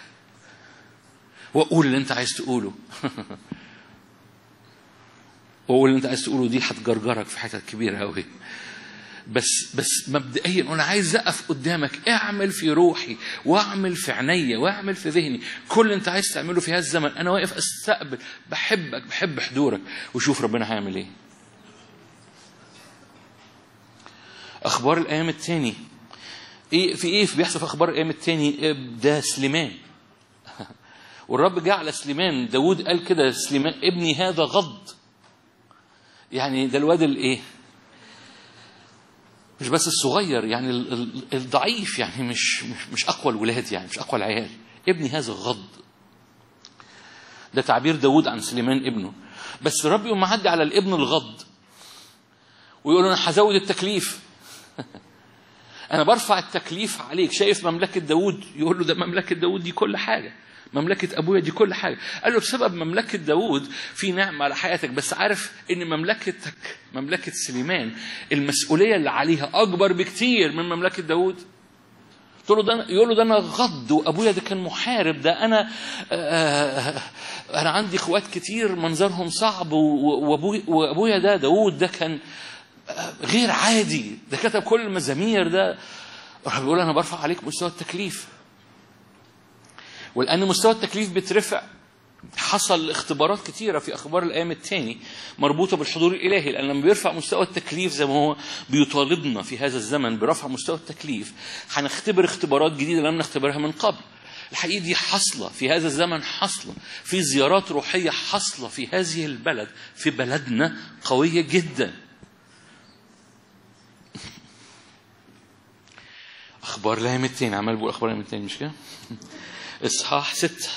واقول اللي انت عايز تقوله واقول اللي انت عايز تقوله دي هتجرجرك في حتت كبيره قوي بس بس مبدئيا وانا عايز اقف قدامك اعمل في روحي واعمل في عينيا واعمل في ذهني كل اللي انت عايز تعمله في هذا الزمن انا واقف استقبل بحبك بحب حضورك وشوف ربنا هيعمل ايه اخبار الايام التاني ايه في ايه بيحصل في اخبار الايام التاني ده سليمان والرب جعل سليمان داود قال كده سليمان ابني هذا غض يعني ده الواد الايه مش بس الصغير يعني الضعيف يعني مش مش اقوى الولاد يعني مش اقوى العيال ابني هذا غض ده تعبير داود عن سليمان ابنه بس الرب يقوم معدي على الابن الغض ويقول له انا هزود التكليف انا برفع التكليف عليك شايف مملكه داود يقول له ده مملكه داود دي كل حاجه مملكة أبويا دي كل حاجة قال له بسبب مملكة داود في نعمة على حياتك بس عارف إن مملكتك مملكة سليمان المسؤولية اللي عليها أكبر بكتير من مملكة داود تقول له ده يقول له ده انا غض وابويا ده كان محارب ده انا آه انا عندي اخوات كتير منظرهم صعب وابويا وابويا ده داود ده كان غير عادي ده كتب كل المزامير ده بيقول انا برفع عليك مستوى التكليف ولأن مستوى التكليف بيترفع حصل اختبارات كتيرة في أخبار الأيام الثاني مربوطة بالحضور الإلهي لأن لما بيرفع مستوى التكليف زي ما هو بيطالبنا في هذا الزمن برفع مستوى التكليف هنختبر اختبارات جديدة لم نختبرها من قبل الحقيقة دي حصلة في هذا الزمن حصلة في زيارات روحية حصلة في هذه البلد في بلدنا قوية جدا أخبار الأيام التاني عمال بقول أخبار الأيام التاني مش كده؟ إصحاح ستة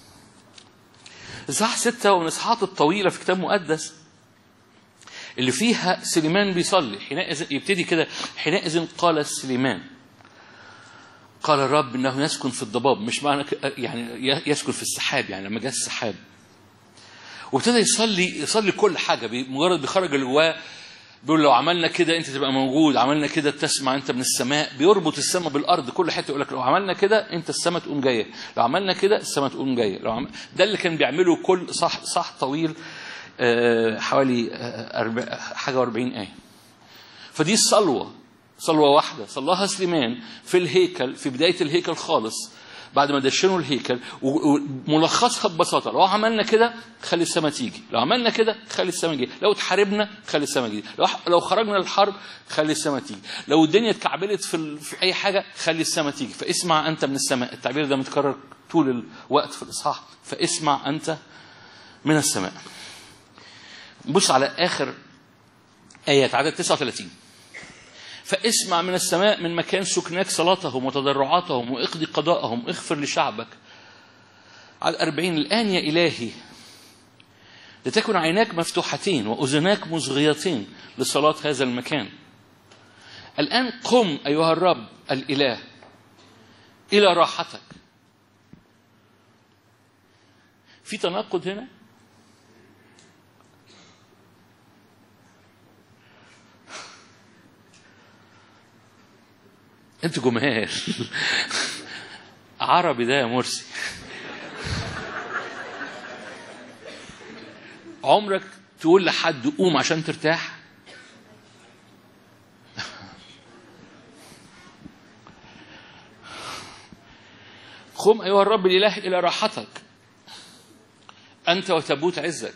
إصحاح ستة ومن الإصحاحات الطويلة في كتاب مقدس اللي فيها سليمان بيصلي حينئذ يبتدي كده حينئذ قال سليمان قال الرب انه يسكن في الضباب مش معنى يعني يسكن في السحاب يعني لما جاء السحاب وابتدى يصلي يصلي كل حاجه مجرد بيخرج اللي جواه بيقول لو عملنا كده انت تبقى موجود عملنا كده تسمع انت من السماء بيربط السماء بالارض كل حته يقول لك لو عملنا كده انت السماء تقوم جايه لو عملنا كده السماء تقوم جايه لو عم... ده اللي كان بيعمله كل صح صح طويل آه حوالي آه أربع... حاجه و40 ايه فدي الصلوه صلوه واحده صلاها سليمان في الهيكل في بدايه الهيكل خالص بعد ما دشنوا الهيكل وملخصها ببساطه لو عملنا كده خلي السماء تيجي لو عملنا كده خلي السماء تيجي لو اتحاربنا خلي السماء تيجي لو لو خرجنا للحرب خلي السماء تيجي لو الدنيا اتكعبلت في, ال... في اي حاجه خلي السماء تيجي فاسمع انت من السماء التعبير ده متكرر طول الوقت في الاصحاح فاسمع انت من السماء بص على اخر ايات عدد 39 فاسمع من السماء من مكان سكناك صلاتهم وتضرعاتهم واقضي قضاءهم اغفر لشعبك على الأربعين الآن يا إلهي لتكن عيناك مفتوحتين وأذناك مصغيتين لصلاة هذا المكان الآن قم أيها الرب الإله إلى راحتك في تناقض هنا انتوا جمال عربي ده يا مرسي عمرك تقول لحد قوم عشان ترتاح قم أيها الرب الإله إلى راحتك أنت وتبوت عزك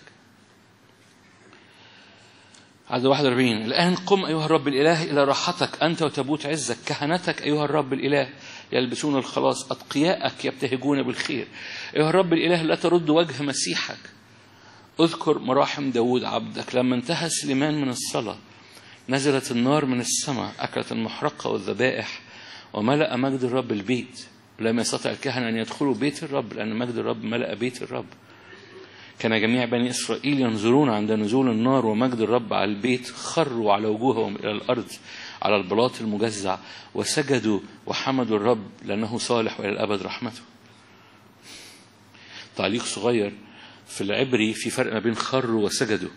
عدد 41 الآن قم أيها الرب الإله إلى راحتك أنت وتبوت عزك كهنتك أيها الرب الإله يلبسون الخلاص أتقياءك يبتهجون بالخير أيها الرب الإله لا ترد وجه مسيحك اذكر مراحم داود عبدك لما انتهى سليمان من الصلاة نزلت النار من السماء أكلت المحرقة والذبائح وملأ مجد الرب البيت لم يستطع الكهنة أن يدخلوا بيت الرب لأن مجد الرب ملأ بيت الرب كان جميع بني إسرائيل ينظرون عند نزول النار ومجد الرب على البيت خروا على وجوههم إلى الأرض على البلاط المجزع وسجدوا وحمدوا الرب لأنه صالح وإلى الأبد رحمته تعليق صغير في العبري في فرق ما بين خروا وسجدوا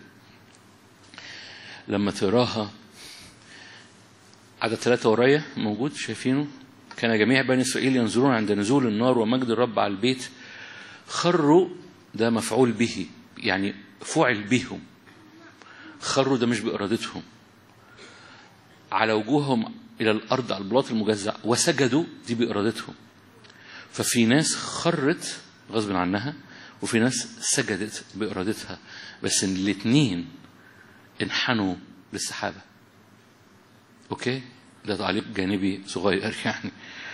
لما تراها عدد ثلاثة ورايا موجود شايفينه كان جميع بني إسرائيل ينظرون عند نزول النار ومجد الرب على البيت خروا ده مفعول به يعني فعل بهم خروا ده مش بإرادتهم على وجوههم إلى الأرض على البلاط المجزع وسجدوا دي بإرادتهم ففي ناس خرت غصب عنها وفي ناس سجدت بإرادتها بس الاثنين انحنوا للسحابة أوكي ده تعليق جانبي صغير يعني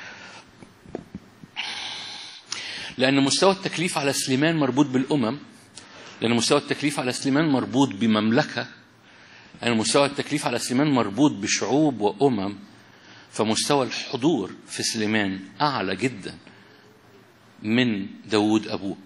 لأن مستوى التكليف على سليمان مربوط بالأمم لأن مستوى التكليف على سليمان مربوط بمملكة لأن مستوى التكليف على سليمان مربوط بشعوب وأمم فمستوى الحضور في سليمان أعلى جدا من داود أبوه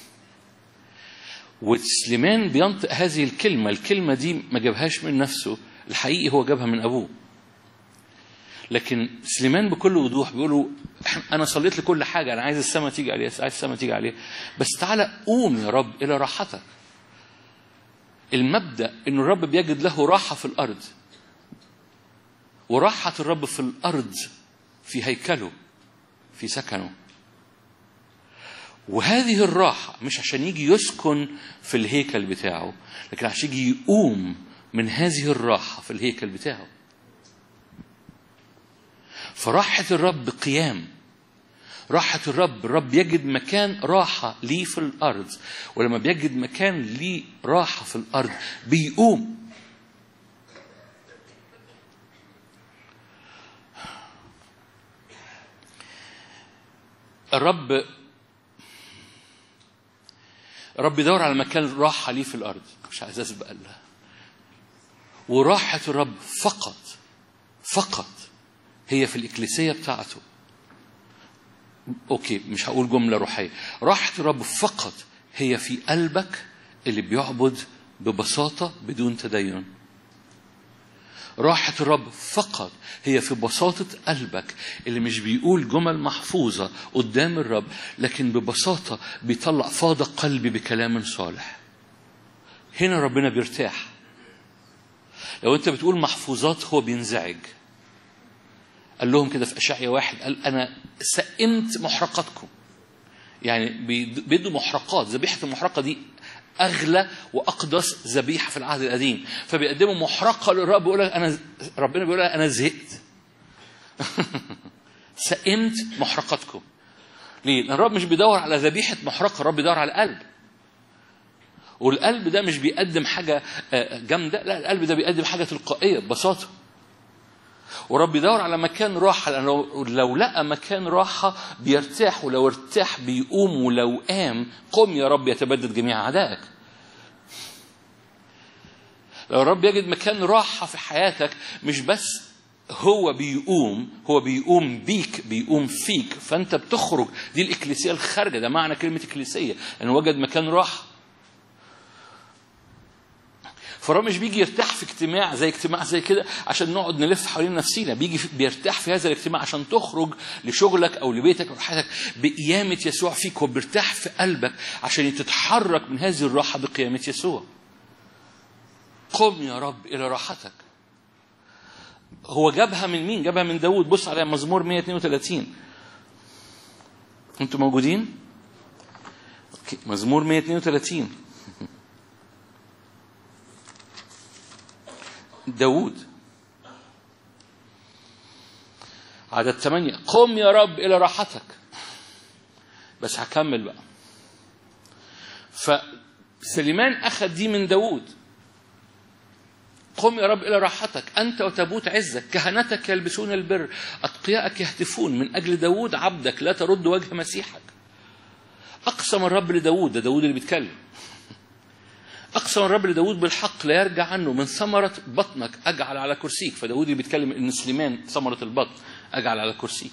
وسليمان بينطق هذه الكلمة الكلمة دي ما جابهاش من نفسه الحقيقي هو جابها من أبوه لكن سليمان بكل وضوح بيقولوا انا صليت لكل حاجه انا عايز السماء تيجي عليه عايز السماء تيجي عليه بس تعالى قوم يا رب الى راحتك المبدا ان الرب بيجد له راحه في الارض وراحه الرب في الارض في هيكله في سكنه وهذه الراحه مش عشان يجي يسكن في الهيكل بتاعه لكن عشان يجي يقوم من هذه الراحه في الهيكل بتاعه فراحة الرب قيام راحة الرب الرب يجد مكان راحة ليه في الأرض ولما بيجد مكان ليه راحة في الأرض بيقوم الرب الرب يدور على مكان راحة ليه في الأرض مش عايز أسبق الله وراحة الرب فقط فقط هي في الإكليسية بتاعته أوكي مش هقول جملة روحية راحة الرب فقط هي في قلبك اللي بيعبد ببساطة بدون تدين راحة الرب فقط هي في بساطة قلبك اللي مش بيقول جمل محفوظة قدام الرب لكن ببساطة بيطلع فاض قلبي بكلام صالح هنا ربنا بيرتاح لو انت بتقول محفوظات هو بينزعج قال لهم كده في أشعية واحد قال أنا سئمت محرقاتكم يعني بيدوا محرقات ذبيحة المحرقة دي أغلى وأقدس ذبيحة في العهد القديم فبيقدموا محرقة للرب بيقول لك أنا ربنا بيقول لك أنا زهقت سئمت محرقاتكم ليه؟ لأن الرب مش بيدور على ذبيحة محرقة الرب بيدور على قلب والقلب ده مش بيقدم حاجة جامدة لا القلب ده بيقدم حاجة تلقائية ببساطة ورب يدور على مكان راحة لأنه لو لقى مكان راحة بيرتاح ولو ارتاح بيقوم ولو قام قم يا رب يتبدد جميع أعدائك لو الرب يجد مكان راحة في حياتك مش بس هو بيقوم هو بيقوم بيك بيقوم فيك فأنت بتخرج دي الإكليسية الخارجة ده معنى كلمة إكليسية أنه وجد مكان راحة فالرب مش بيجي يرتاح في اجتماع زي اجتماع زي كده عشان نقعد نلف حوالين نفسينا بيجي في بيرتاح في هذا الاجتماع عشان تخرج لشغلك او لبيتك او حياتك بقيامه يسوع فيك هو بيرتاح في قلبك عشان تتحرك من هذه الراحه بقيامه يسوع قم يا رب الى راحتك هو جابها من مين جابها من داود بص على مزمور 132 انتوا موجودين أوكي. مزمور 132 داود عدد ثمانية قم يا رب إلى راحتك بس هكمل بقى فسليمان أخذ دي من داود قم يا رب إلى راحتك أنت وتابوت عزك كهنتك يلبسون البر أتقياءك يهتفون من أجل داود عبدك لا ترد وجه مسيحك أقسم الرب لداود ده داود اللي بيتكلم أقسم الرب لداود بالحق لا يرجع عنه من ثمرة بطنك أجعل على كرسيك فداود اللي بيتكلم إن سليمان ثمرة البطن أجعل على كرسيك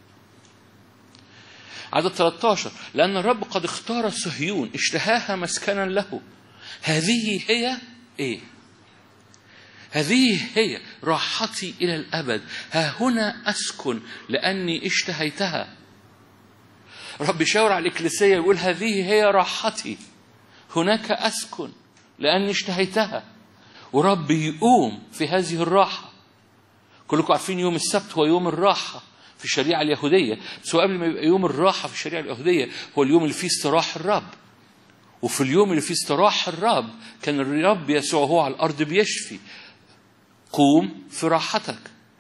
عدد 13 لأن الرب قد اختار صهيون اشتهاها مسكنا له هذه هي إيه هذه هي راحتي إلى الأبد ها هنا أسكن لأني اشتهيتها رب يشاور على الإكليسية يقول هذه هي راحتي هناك أسكن لأني اشتهيتها ورب يقوم في هذه الراحة كلكم عارفين يوم السبت هو يوم الراحة في الشريعة اليهودية بس هو قبل ما يبقى يوم الراحة في الشريعة اليهودية هو اليوم اللي فيه استراح الرب وفي اليوم اللي فيه استراح الرب كان الرب يسوع هو على الأرض بيشفي قوم في راحتك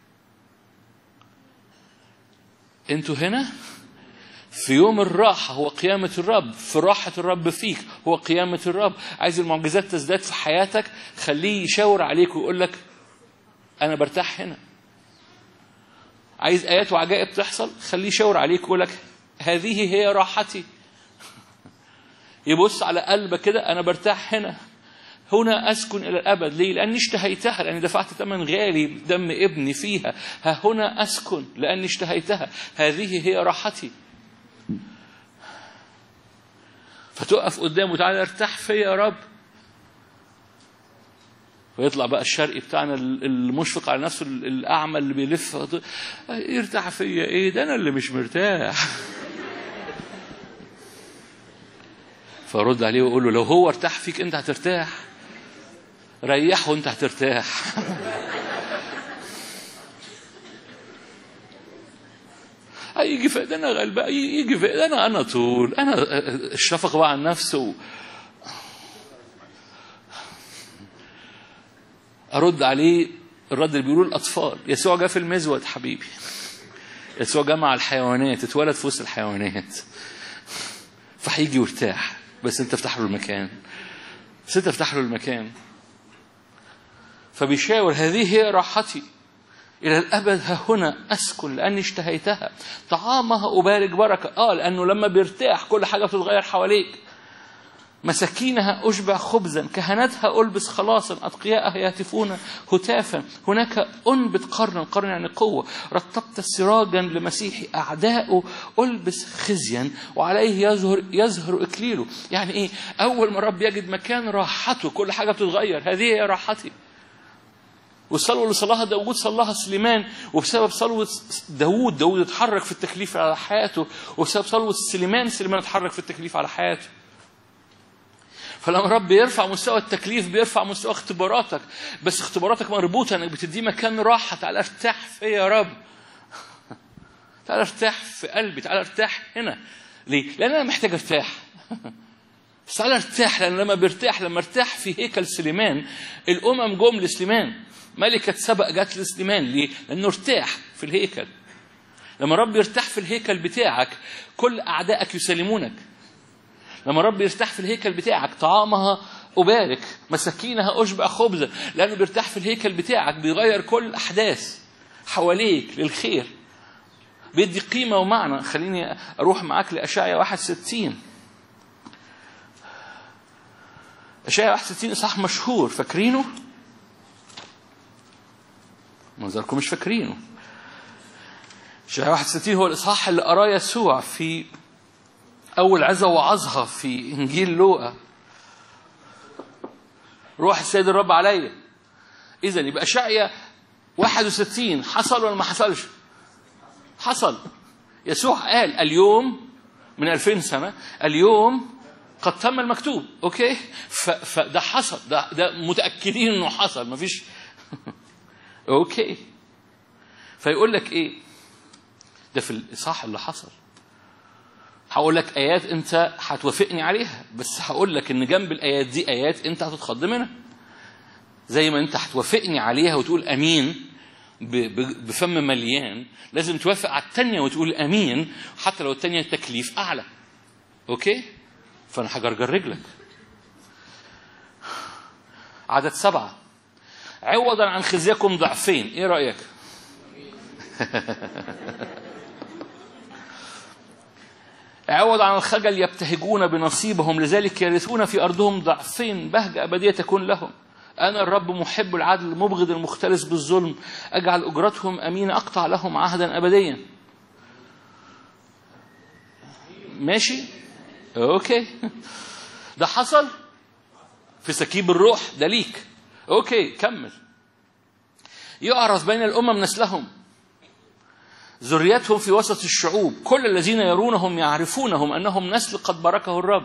انتوا هنا في يوم الراحة هو قيامة الرب في راحة الرب فيك هو قيامة الرب عايز المعجزات تزداد في حياتك خليه يشاور عليك ويقول لك أنا برتاح هنا عايز آيات وعجائب تحصل خليه يشاور عليك ويقول لك هذه هي راحتي يبص على قلبك كده أنا برتاح هنا هنا أسكن إلى الأبد ليه؟ لأني اشتهيتها لأني دفعت ثمن غالي بدم ابني فيها ها هنا أسكن لأني اشتهيتها هذه هي راحتي فتقف قدامه تعالى ارتاح فيا يا رب ويطلع بقى الشرقي بتاعنا المشفق على نفسه الأعمى اللي بيلف يرتاح فيا إيه ده أنا اللي مش مرتاح فرد عليه ويقول له لو هو ارتاح فيك أنت هترتاح ريحه وأنت هترتاح يجي في ايدينا غلبان يجي في ايدينا انا طول انا الشفقه بقى عن نفسه ارد عليه الرد اللي بيقولوه الاطفال يسوع جاء في المزود حبيبي يسوع جاء مع الحيوانات اتولد في وسط الحيوانات فهيجي وارتاح بس انت افتح له المكان بس انت افتح له المكان فبيشاور هذه هي راحتي إلى الأبد ها هنا أسكن لأني اشتهيتها طعامها أبارك بركة آه لأنه لما بيرتاح كل حاجة بتتغير حواليك مساكينها أشبع خبزا كهنتها ألبس خلاصا أتقياءها يهتفون هتافا هناك أنبت قرنا قرن يعني قوة رتبت سراجا لمسيحي أعداؤه ألبس خزيا وعليه يظهر يظهر إكليله يعني إيه أول ما رب يجد مكان راحته كل حاجة بتتغير هذه هي راحتي والصلوة اللي صلاها داود صلاها سليمان وبسبب صلوة داود داود اتحرك في التكليف على حياته وبسبب صلوة سليمان سليمان اتحرك في التكليف على حياته فلما رب يرفع مستوى التكليف بيرفع مستوى اختباراتك بس اختباراتك مربوطة انك بتديه مكان راحة تعالى ارتاح فيا يا رب تعالى ارتاح في قلبي تعالى ارتاح هنا ليه؟ لأن أنا محتاج ارتاح بس تعالى ارتاح لأن لما بيرتاح لما ارتاح في هيكل سليمان الأمم جم لسليمان ملكة سبق جت لسليمان ليه؟ لأنه ارتاح في الهيكل لما رب يرتاح في الهيكل بتاعك كل أعدائك يسلمونك لما رب يرتاح في الهيكل بتاعك طعامها أبارك مساكينها أشبع خبزا لأنه بيرتاح في الهيكل بتاعك بيغير كل الأحداث حواليك للخير بيدي قيمة ومعنى خليني أروح معاك لأشعيا 61 أشعيا 61 إصحاح مشهور فاكرينه؟ منظركم مش فاكرينه أشعيا 61 هو الإصحاح اللي أراه يسوع في أول عزة وعظها في إنجيل لوقا روح السيد الرب عليا إذا يبقى أشعيا 61 حصل ولا ما حصلش؟ حصل يسوع قال اليوم من 2000 سنة اليوم قد تم المكتوب اوكي فده حصل ده ده متاكدين انه حصل مفيش اوكي فيقول لك ايه ده في الاصحاح اللي حصل هقول لك ايات انت هتوافقني عليها بس هقول لك ان جنب الايات دي ايات انت هتتخض منها زي ما انت هتوافقني عليها وتقول امين ب- ب- بفم مليان لازم توافق على التانية وتقول امين حتى لو التانية تكليف اعلى اوكي فانا هجرجر رجلك عدد سبعة عوضا عن خزيكم ضعفين ايه رأيك عوض عن الخجل يبتهجون بنصيبهم لذلك يرثون في أرضهم ضعفين بهجة أبدية تكون لهم أنا الرب محب العدل مبغض المختلس بالظلم أجعل أجرتهم أمينة أقطع لهم عهدا أبديا ماشي أوكي ده حصل في سكيب الروح ده ليك أوكي كمل يعرف بين الأمم نسلهم ذريتهم في وسط الشعوب كل الذين يرونهم يعرفونهم أنهم نسل قد باركه الرب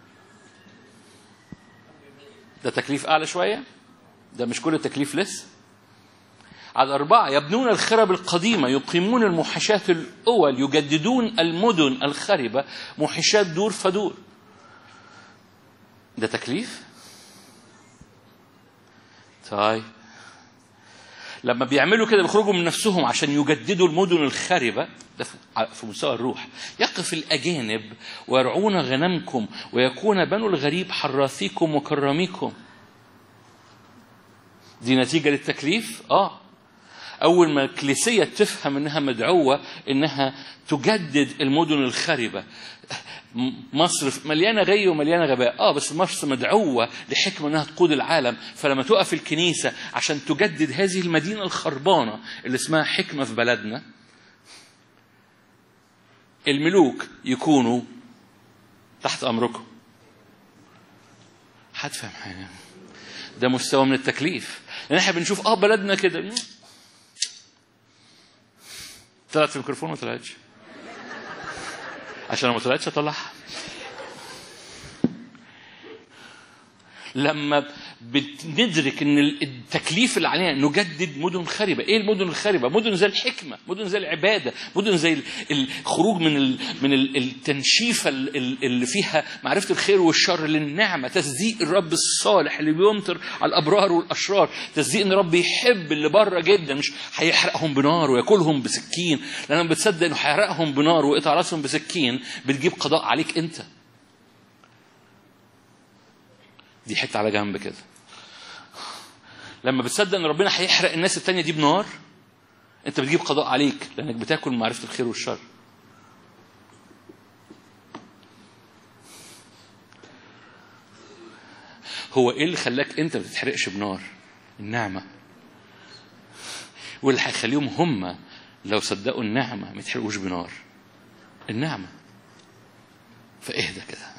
ده تكليف أعلى شوية ده مش كل التكليف لسه على أربعة يبنون الخرب القديمة يقيمون الموحشات الأول يجددون المدن الخربة موحشات دور فدور ده تكليف طيب لما بيعملوا كده بيخرجوا من نفسهم عشان يجددوا المدن الخربة ده في- في مستوى الروح يقف الأجانب ويرعون غنمكم ويكون بنو الغريب حراثيكم وكراميكم دي نتيجة للتكليف اه أول ما الكنيسية تفهم إنها مدعوة إنها تجدد المدن الخربة م- مصر مليانة غي ومليانة غباء اه بس مصر مدعوة لحكمة إنها تقود العالم فلما تقف الكنيسة عشان تجدد هذه المدينة الخربانة اللي اسمها حكمة في بلدنا الملوك يكونوا تحت أمركم هتفهم حاجة ده مستوى من التكليف لان احنا بنشوف اه بلدنا كده طلعت في الميكروفون ما طلعتش عشان لو ما طلعتش اطلعها لما بندرك ان التكليف اللي علينا نجدد مدن خربه، ايه المدن الخربه؟ مدن زي الحكمه، مدن زي العباده، مدن زي ال- الخروج من ال من ال- التنشيفه ال- ال- اللي فيها معرفه الخير والشر للنعمه، تصديق الرب الصالح اللي بيمطر على الابرار والاشرار، تصديق ان الرب يحب اللي بره جدا مش هيحرقهم بنار وياكلهم بسكين، لان بتصدق انه هيحرقهم بنار ويقطع راسهم بسكين بتجيب قضاء عليك انت. دي حته على جنب كده لما بتصدق ان ربنا هيحرق الناس التانية دي بنار انت بتجيب قضاء عليك لانك بتاكل من معرفه الخير والشر هو ايه اللي خلاك انت ما تتحرقش بنار النعمه واللي هيخليهم هم لو صدقوا النعمه ما يتحرقوش بنار النعمه فاهدى كده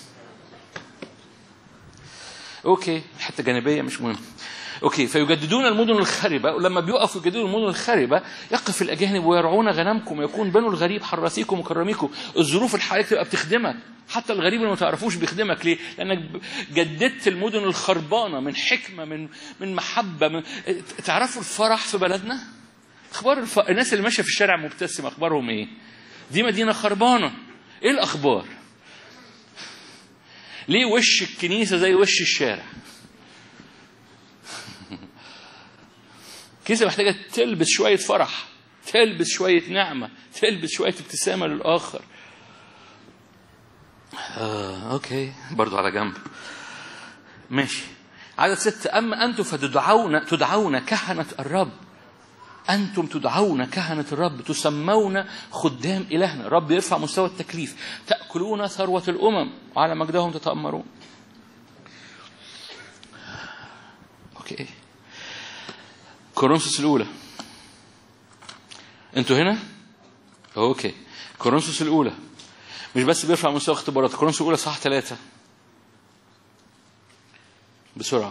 اوكي حته جانبيه مش مهم اوكي فيجددون المدن الخربه ولما بيقفوا يجددوا المدن الخربه يقف الاجانب ويرعون غنمكم ويكون بنو الغريب حراثيكم وكراميكم الظروف اللي حواليك تبقى بتخدمك حتى الغريب اللي ما تعرفوش بيخدمك ليه؟ لانك ب- جددت المدن الخربانه من حكمه من من محبه من تعرفوا الفرح في بلدنا؟ اخبار الف... الناس اللي ماشيه في الشارع مبتسمه اخبارهم ايه؟ دي مدينه خربانه ايه الاخبار؟ ليه وش الكنيسه زي وش الشارع؟ الكنيسه محتاجه تلبس شويه فرح تلبس شويه نعمه تلبس شويه ابتسامه للاخر آه، اوكي برضو على جنب ماشي عدد ستة أما أنتم فتدعون تدعون كهنة الرب أنتم تدعون كهنة الرب تسمون خدام إلهنا الرب يرفع مستوى التكليف تأكلون ثروة الأمم وعلى مجدهم تتأمرون أوكي كورنثوس الأولى أنتوا هنا؟ أوكي كورنثوس الأولى مش بس بيرفع مستوى اختبارات كورنثوس الأولى صح ثلاثة بسرعة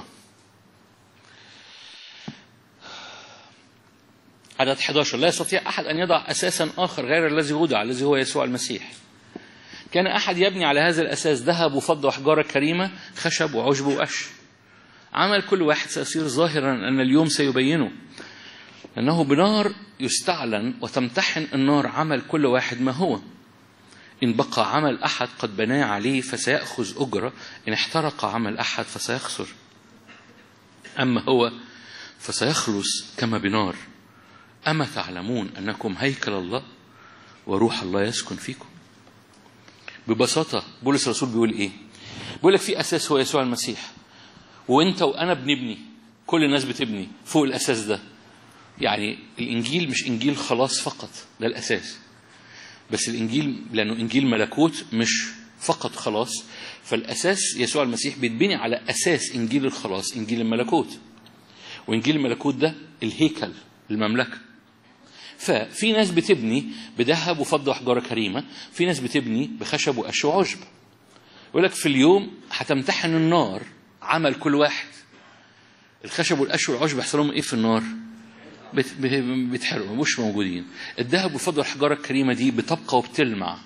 عدد 11 لا يستطيع أحد أن يضع أساسا آخر غير الذي وضع الذي هو يسوع المسيح كان أحد يبني على هذا الأساس ذهب وفضة وحجارة كريمة خشب وعشب وقش عمل كل واحد سيصير ظاهرا أن اليوم سيبينه أنه بنار يستعلن وتمتحن النار عمل كل واحد ما هو إن بقى عمل أحد قد بناه عليه فسيأخذ أجرة إن احترق عمل أحد فسيخسر أما هو فسيخلص كما بنار أما تعلمون أنكم هيكل الله وروح الله يسكن فيكم ببساطة بولس الرسول بيقول إيه بيقول لك في أساس هو يسوع المسيح وأنت وأنا بنبني كل الناس بتبني فوق الأساس ده يعني الإنجيل مش إنجيل خلاص فقط ده الأساس بس الإنجيل لأنه إنجيل ملكوت مش فقط خلاص فالأساس يسوع المسيح بيتبني على أساس إنجيل الخلاص إنجيل الملكوت وإنجيل الملكوت ده الهيكل المملكة ففي ناس بتبني بذهب وفضة وحجارة كريمة في ناس بتبني بخشب وقش وعشب يقول لك في اليوم هتمتحن النار عمل كل واحد الخشب والقش والعشب يحصل لهم ايه في النار بت- ب- بيتحرقوا مش موجودين الذهب والفضة والحجارة الكريمة دي بتبقى وبتلمع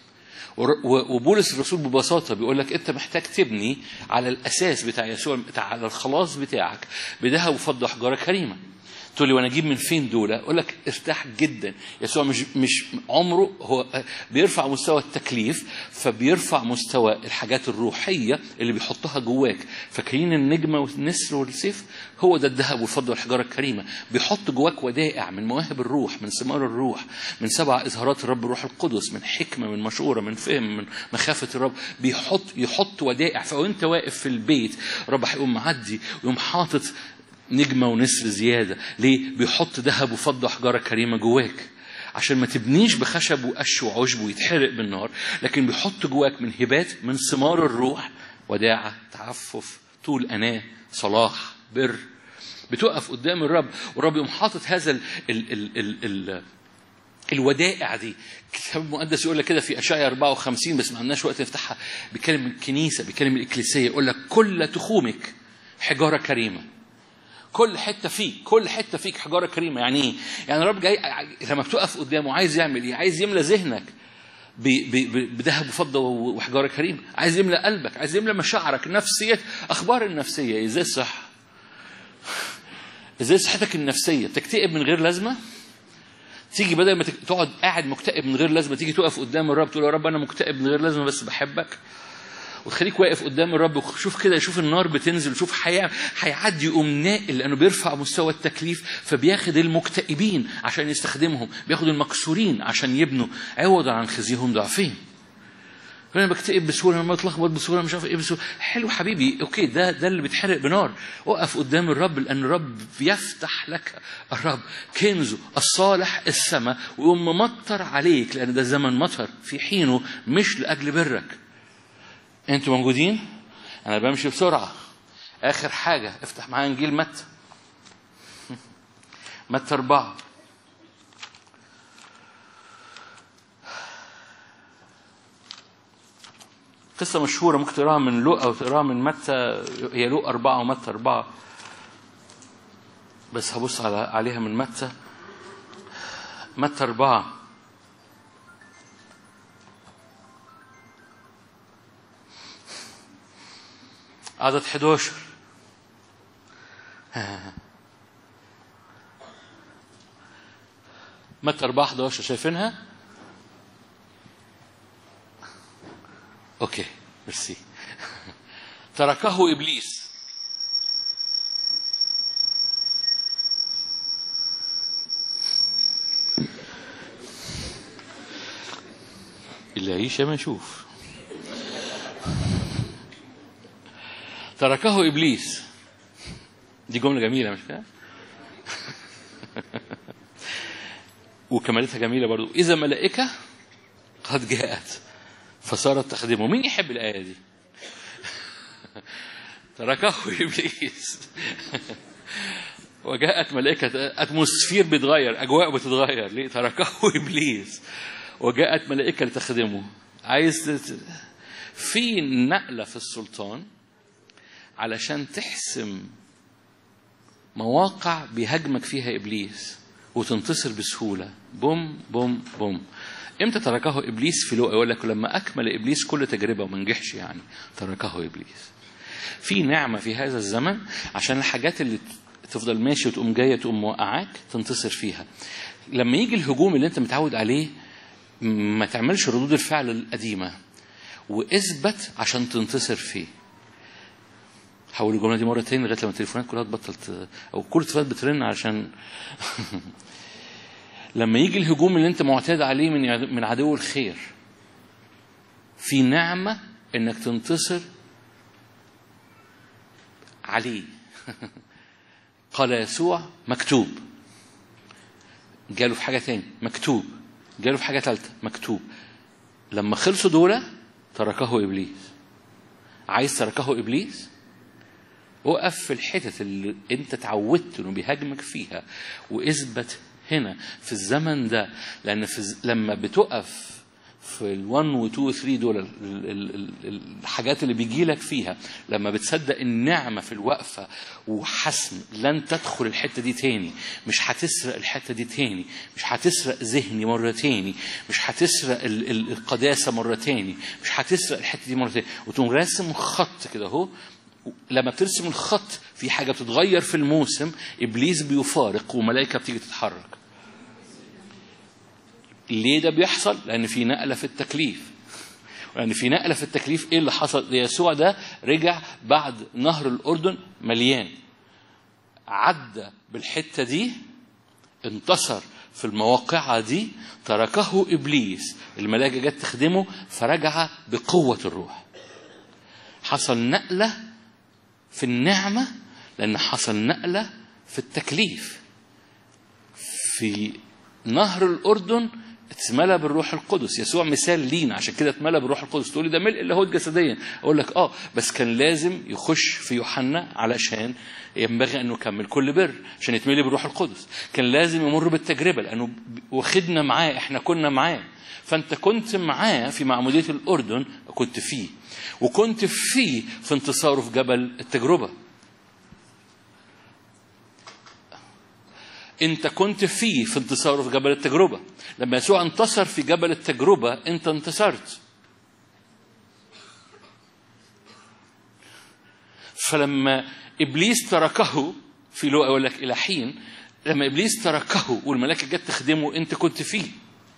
ور- و- وبولس الرسول ببساطة بيقول لك أنت محتاج تبني على الأساس بتاع يسوع بتاع على الخلاص بتاعك بذهب وفضة وحجارة كريمة تقول لي وانا اجيب من فين دول؟ اقول لك ارتاح جدا، يسوع مش مش عمره هو بيرفع مستوى التكليف فبيرفع مستوى الحاجات الروحيه اللي بيحطها جواك، فاكرين النجمه والنسر والسيف؟ هو ده الذهب والفضه والحجاره الكريمه، بيحط جواك ودائع من مواهب الروح، من ثمار الروح، من سبع اظهارات الرب الروح القدس، من حكمه، من مشوره، من فهم، من مخافه الرب، بيحط يحط ودائع فوانت واقف في البيت رب هيقوم معدي ويقوم حاطط نجمة ونسر زيادة ليه؟ بيحط ذهب وفضة وحجارة كريمة جواك عشان ما تبنيش بخشب وقش وعشب ويتحرق بالنار لكن بيحط جواك من هبات من ثمار الروح وداعة تعفف طول أناة صلاح بر بتقف قدام الرب والرب يقوم حاطط هذا ال ال ال ال ال الودائع دي الكتاب المقدس يقول لك كده في اشعياء 54 بس ما عندناش وقت نفتحها بيتكلم الكنيسه بيتكلم الاكليسيه يقول لك كل تخومك حجاره كريمه كل حته فيك كل حته فيك حجاره كريمه يعني ايه يعني الرب جاي لما بتقف قدامه عايز يعمل ايه عايز يملى ذهنك ب- ب- ب- بذهب وفضه وحجاره كريمه عايز يملى قلبك عايز يملى مشاعرك نفسيتك اخبار النفسيه ازاي صح ازاي صحتك النفسيه تكتئب من غير لازمه تيجي بدل ما تك- تقعد قاعد مكتئب من غير لازمه تيجي تقف قدام الرب تقول يا رب انا مكتئب من غير لازمه بس بحبك وتخليك واقف قدام الرب وشوف كده شوف النار بتنزل شوف حياة هيعدي يقوم ناقل لانه بيرفع مستوى التكليف فبياخد المكتئبين عشان يستخدمهم بياخد المكسورين عشان يبنوا عوضا عن خزيهم ضعفين انا بكتئب بسهوله انا بتلخبط بسهوله مش عارف ايه بسهوله حلو حبيبي اوكي ده ده اللي بيتحرق بنار اقف قدام الرب لان الرب بيفتح لك الرب كنزه الصالح السماء ويقوم ممطر عليك لان ده زمن مطر في حينه مش لاجل برك انتوا موجودين انا بمشي بسرعه اخر حاجه افتح معايا انجيل متى متى اربعه قصة مشهورة ممكن تقراها من لوقا أو تقراها من متى هي لوقا أربعة ومتى أربعة بس هبص على عليها من متى متى أربعة عدد 11 متى 4 11 شايفينها؟ اوكي ميرسي تركه ابليس اللي يعيش ما يشوف تركه ابليس دي جمله جميله مش كده وكمالتها جميله برضو اذا ملائكه قد جاءت فصارت تخدمه مين يحب الايه دي تركه ابليس وجاءت ملائكة أتموسفير بيتغير أجواء بتتغير ليه تركه إبليس وجاءت ملائكة لتخدمه عايز تت... في نقلة في السلطان علشان تحسم مواقع بيهاجمك فيها ابليس وتنتصر بسهوله بوم بوم بوم امتى تركه ابليس في لوقا يقول لك لما اكمل ابليس كل تجربه وما نجحش يعني تركه ابليس في نعمه في هذا الزمن عشان الحاجات اللي تفضل ماشي وتقوم جايه تقوم موقعاك تنتصر فيها لما يجي الهجوم اللي انت متعود عليه ما تعملش ردود الفعل القديمه واثبت عشان تنتصر فيه حول الجمله دي مره تاني لغايه لما التليفونات كلها تبطل ت- او كل التليفونات بترن عشان لما يجي الهجوم اللي انت معتاد عليه من من عدو الخير في نعمه انك تنتصر عليه قال يسوع مكتوب جاله في حاجه تاني مكتوب جاله في حاجه ثالثه مكتوب لما خلصوا دول تركه ابليس عايز تركه ابليس وقف في الحتت اللي انت اتعودت انه بيهاجمك فيها واثبت هنا في الزمن ده لان في الز... لما بتقف في ال 1 و 2 و 3 دول ال- ال- ال- الحاجات اللي بيجي لك فيها لما بتصدق النعمه في الوقفه وحسم لن تدخل الحته دي تاني مش هتسرق الحته دي تاني مش هتسرق ذهني مره تاني مش هتسرق ال- ال- القداسه مره تاني مش هتسرق الحته دي مره تاني وتقوم راسم خط كده اهو لما بترسم الخط في حاجه بتتغير في الموسم ابليس بيفارق وملائكه بتيجي تتحرك ليه ده بيحصل لان في نقله في التكليف لان في نقله في التكليف ايه اللي حصل يسوع ده رجع بعد نهر الاردن مليان عدى بالحته دي انتصر في المواقعة دي تركه إبليس الملائكة جت تخدمه فرجع بقوة الروح حصل نقلة في النعمة لأن حصل نقلة في التكليف في نهر الأردن اتملى بالروح القدس يسوع مثال لينا عشان كده اتملى بالروح القدس تقول لي ده ملء اللاهوت جسديا اقول لك اه بس كان لازم يخش في يوحنا علشان ينبغي انه يكمل كل بر عشان يتملي بالروح القدس كان لازم يمر بالتجربه لانه واخدنا معاه احنا كنا معاه فانت كنت معاه في معموديه الاردن كنت فيه وكنت فيه في انتصاره في جبل التجربه انت كنت فيه في انتصاره في جبل التجربة لما يسوع انتصر في جبل التجربة انت انتصرت فلما ابليس تركه في لوقا يقول لك الى حين لما ابليس تركه والملائكه جت تخدمه انت كنت فيه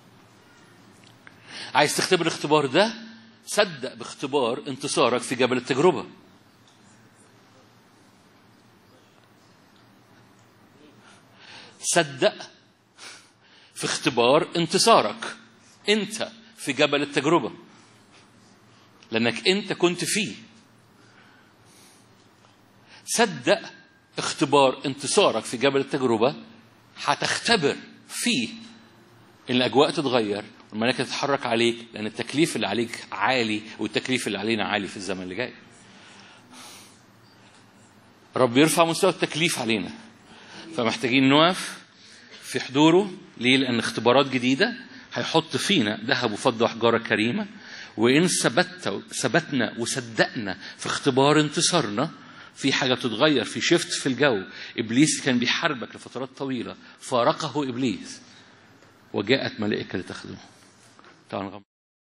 عايز تختبر الاختبار ده صدق باختبار انتصارك في جبل التجربه صدق في اختبار انتصارك انت في جبل التجربه لانك انت كنت فيه صدق اختبار انتصارك في جبل التجربه هتختبر فيه ان الاجواء تتغير والملائكه تتحرك عليك لان التكليف اللي عليك عالي والتكليف اللي علينا عالي في الزمن اللي جاي رب يرفع مستوى التكليف علينا فمحتاجين نقف في حضوره ليه؟ لأن اختبارات جديدة هيحط فينا ذهب وفضة وحجارة كريمة وإن ثبت ثبتنا وصدقنا في اختبار انتصارنا في حاجة بتتغير في شيفت في الجو إبليس كان بيحاربك لفترات طويلة فارقه إبليس وجاءت ملائكة لتخدمه تعالوا نغمض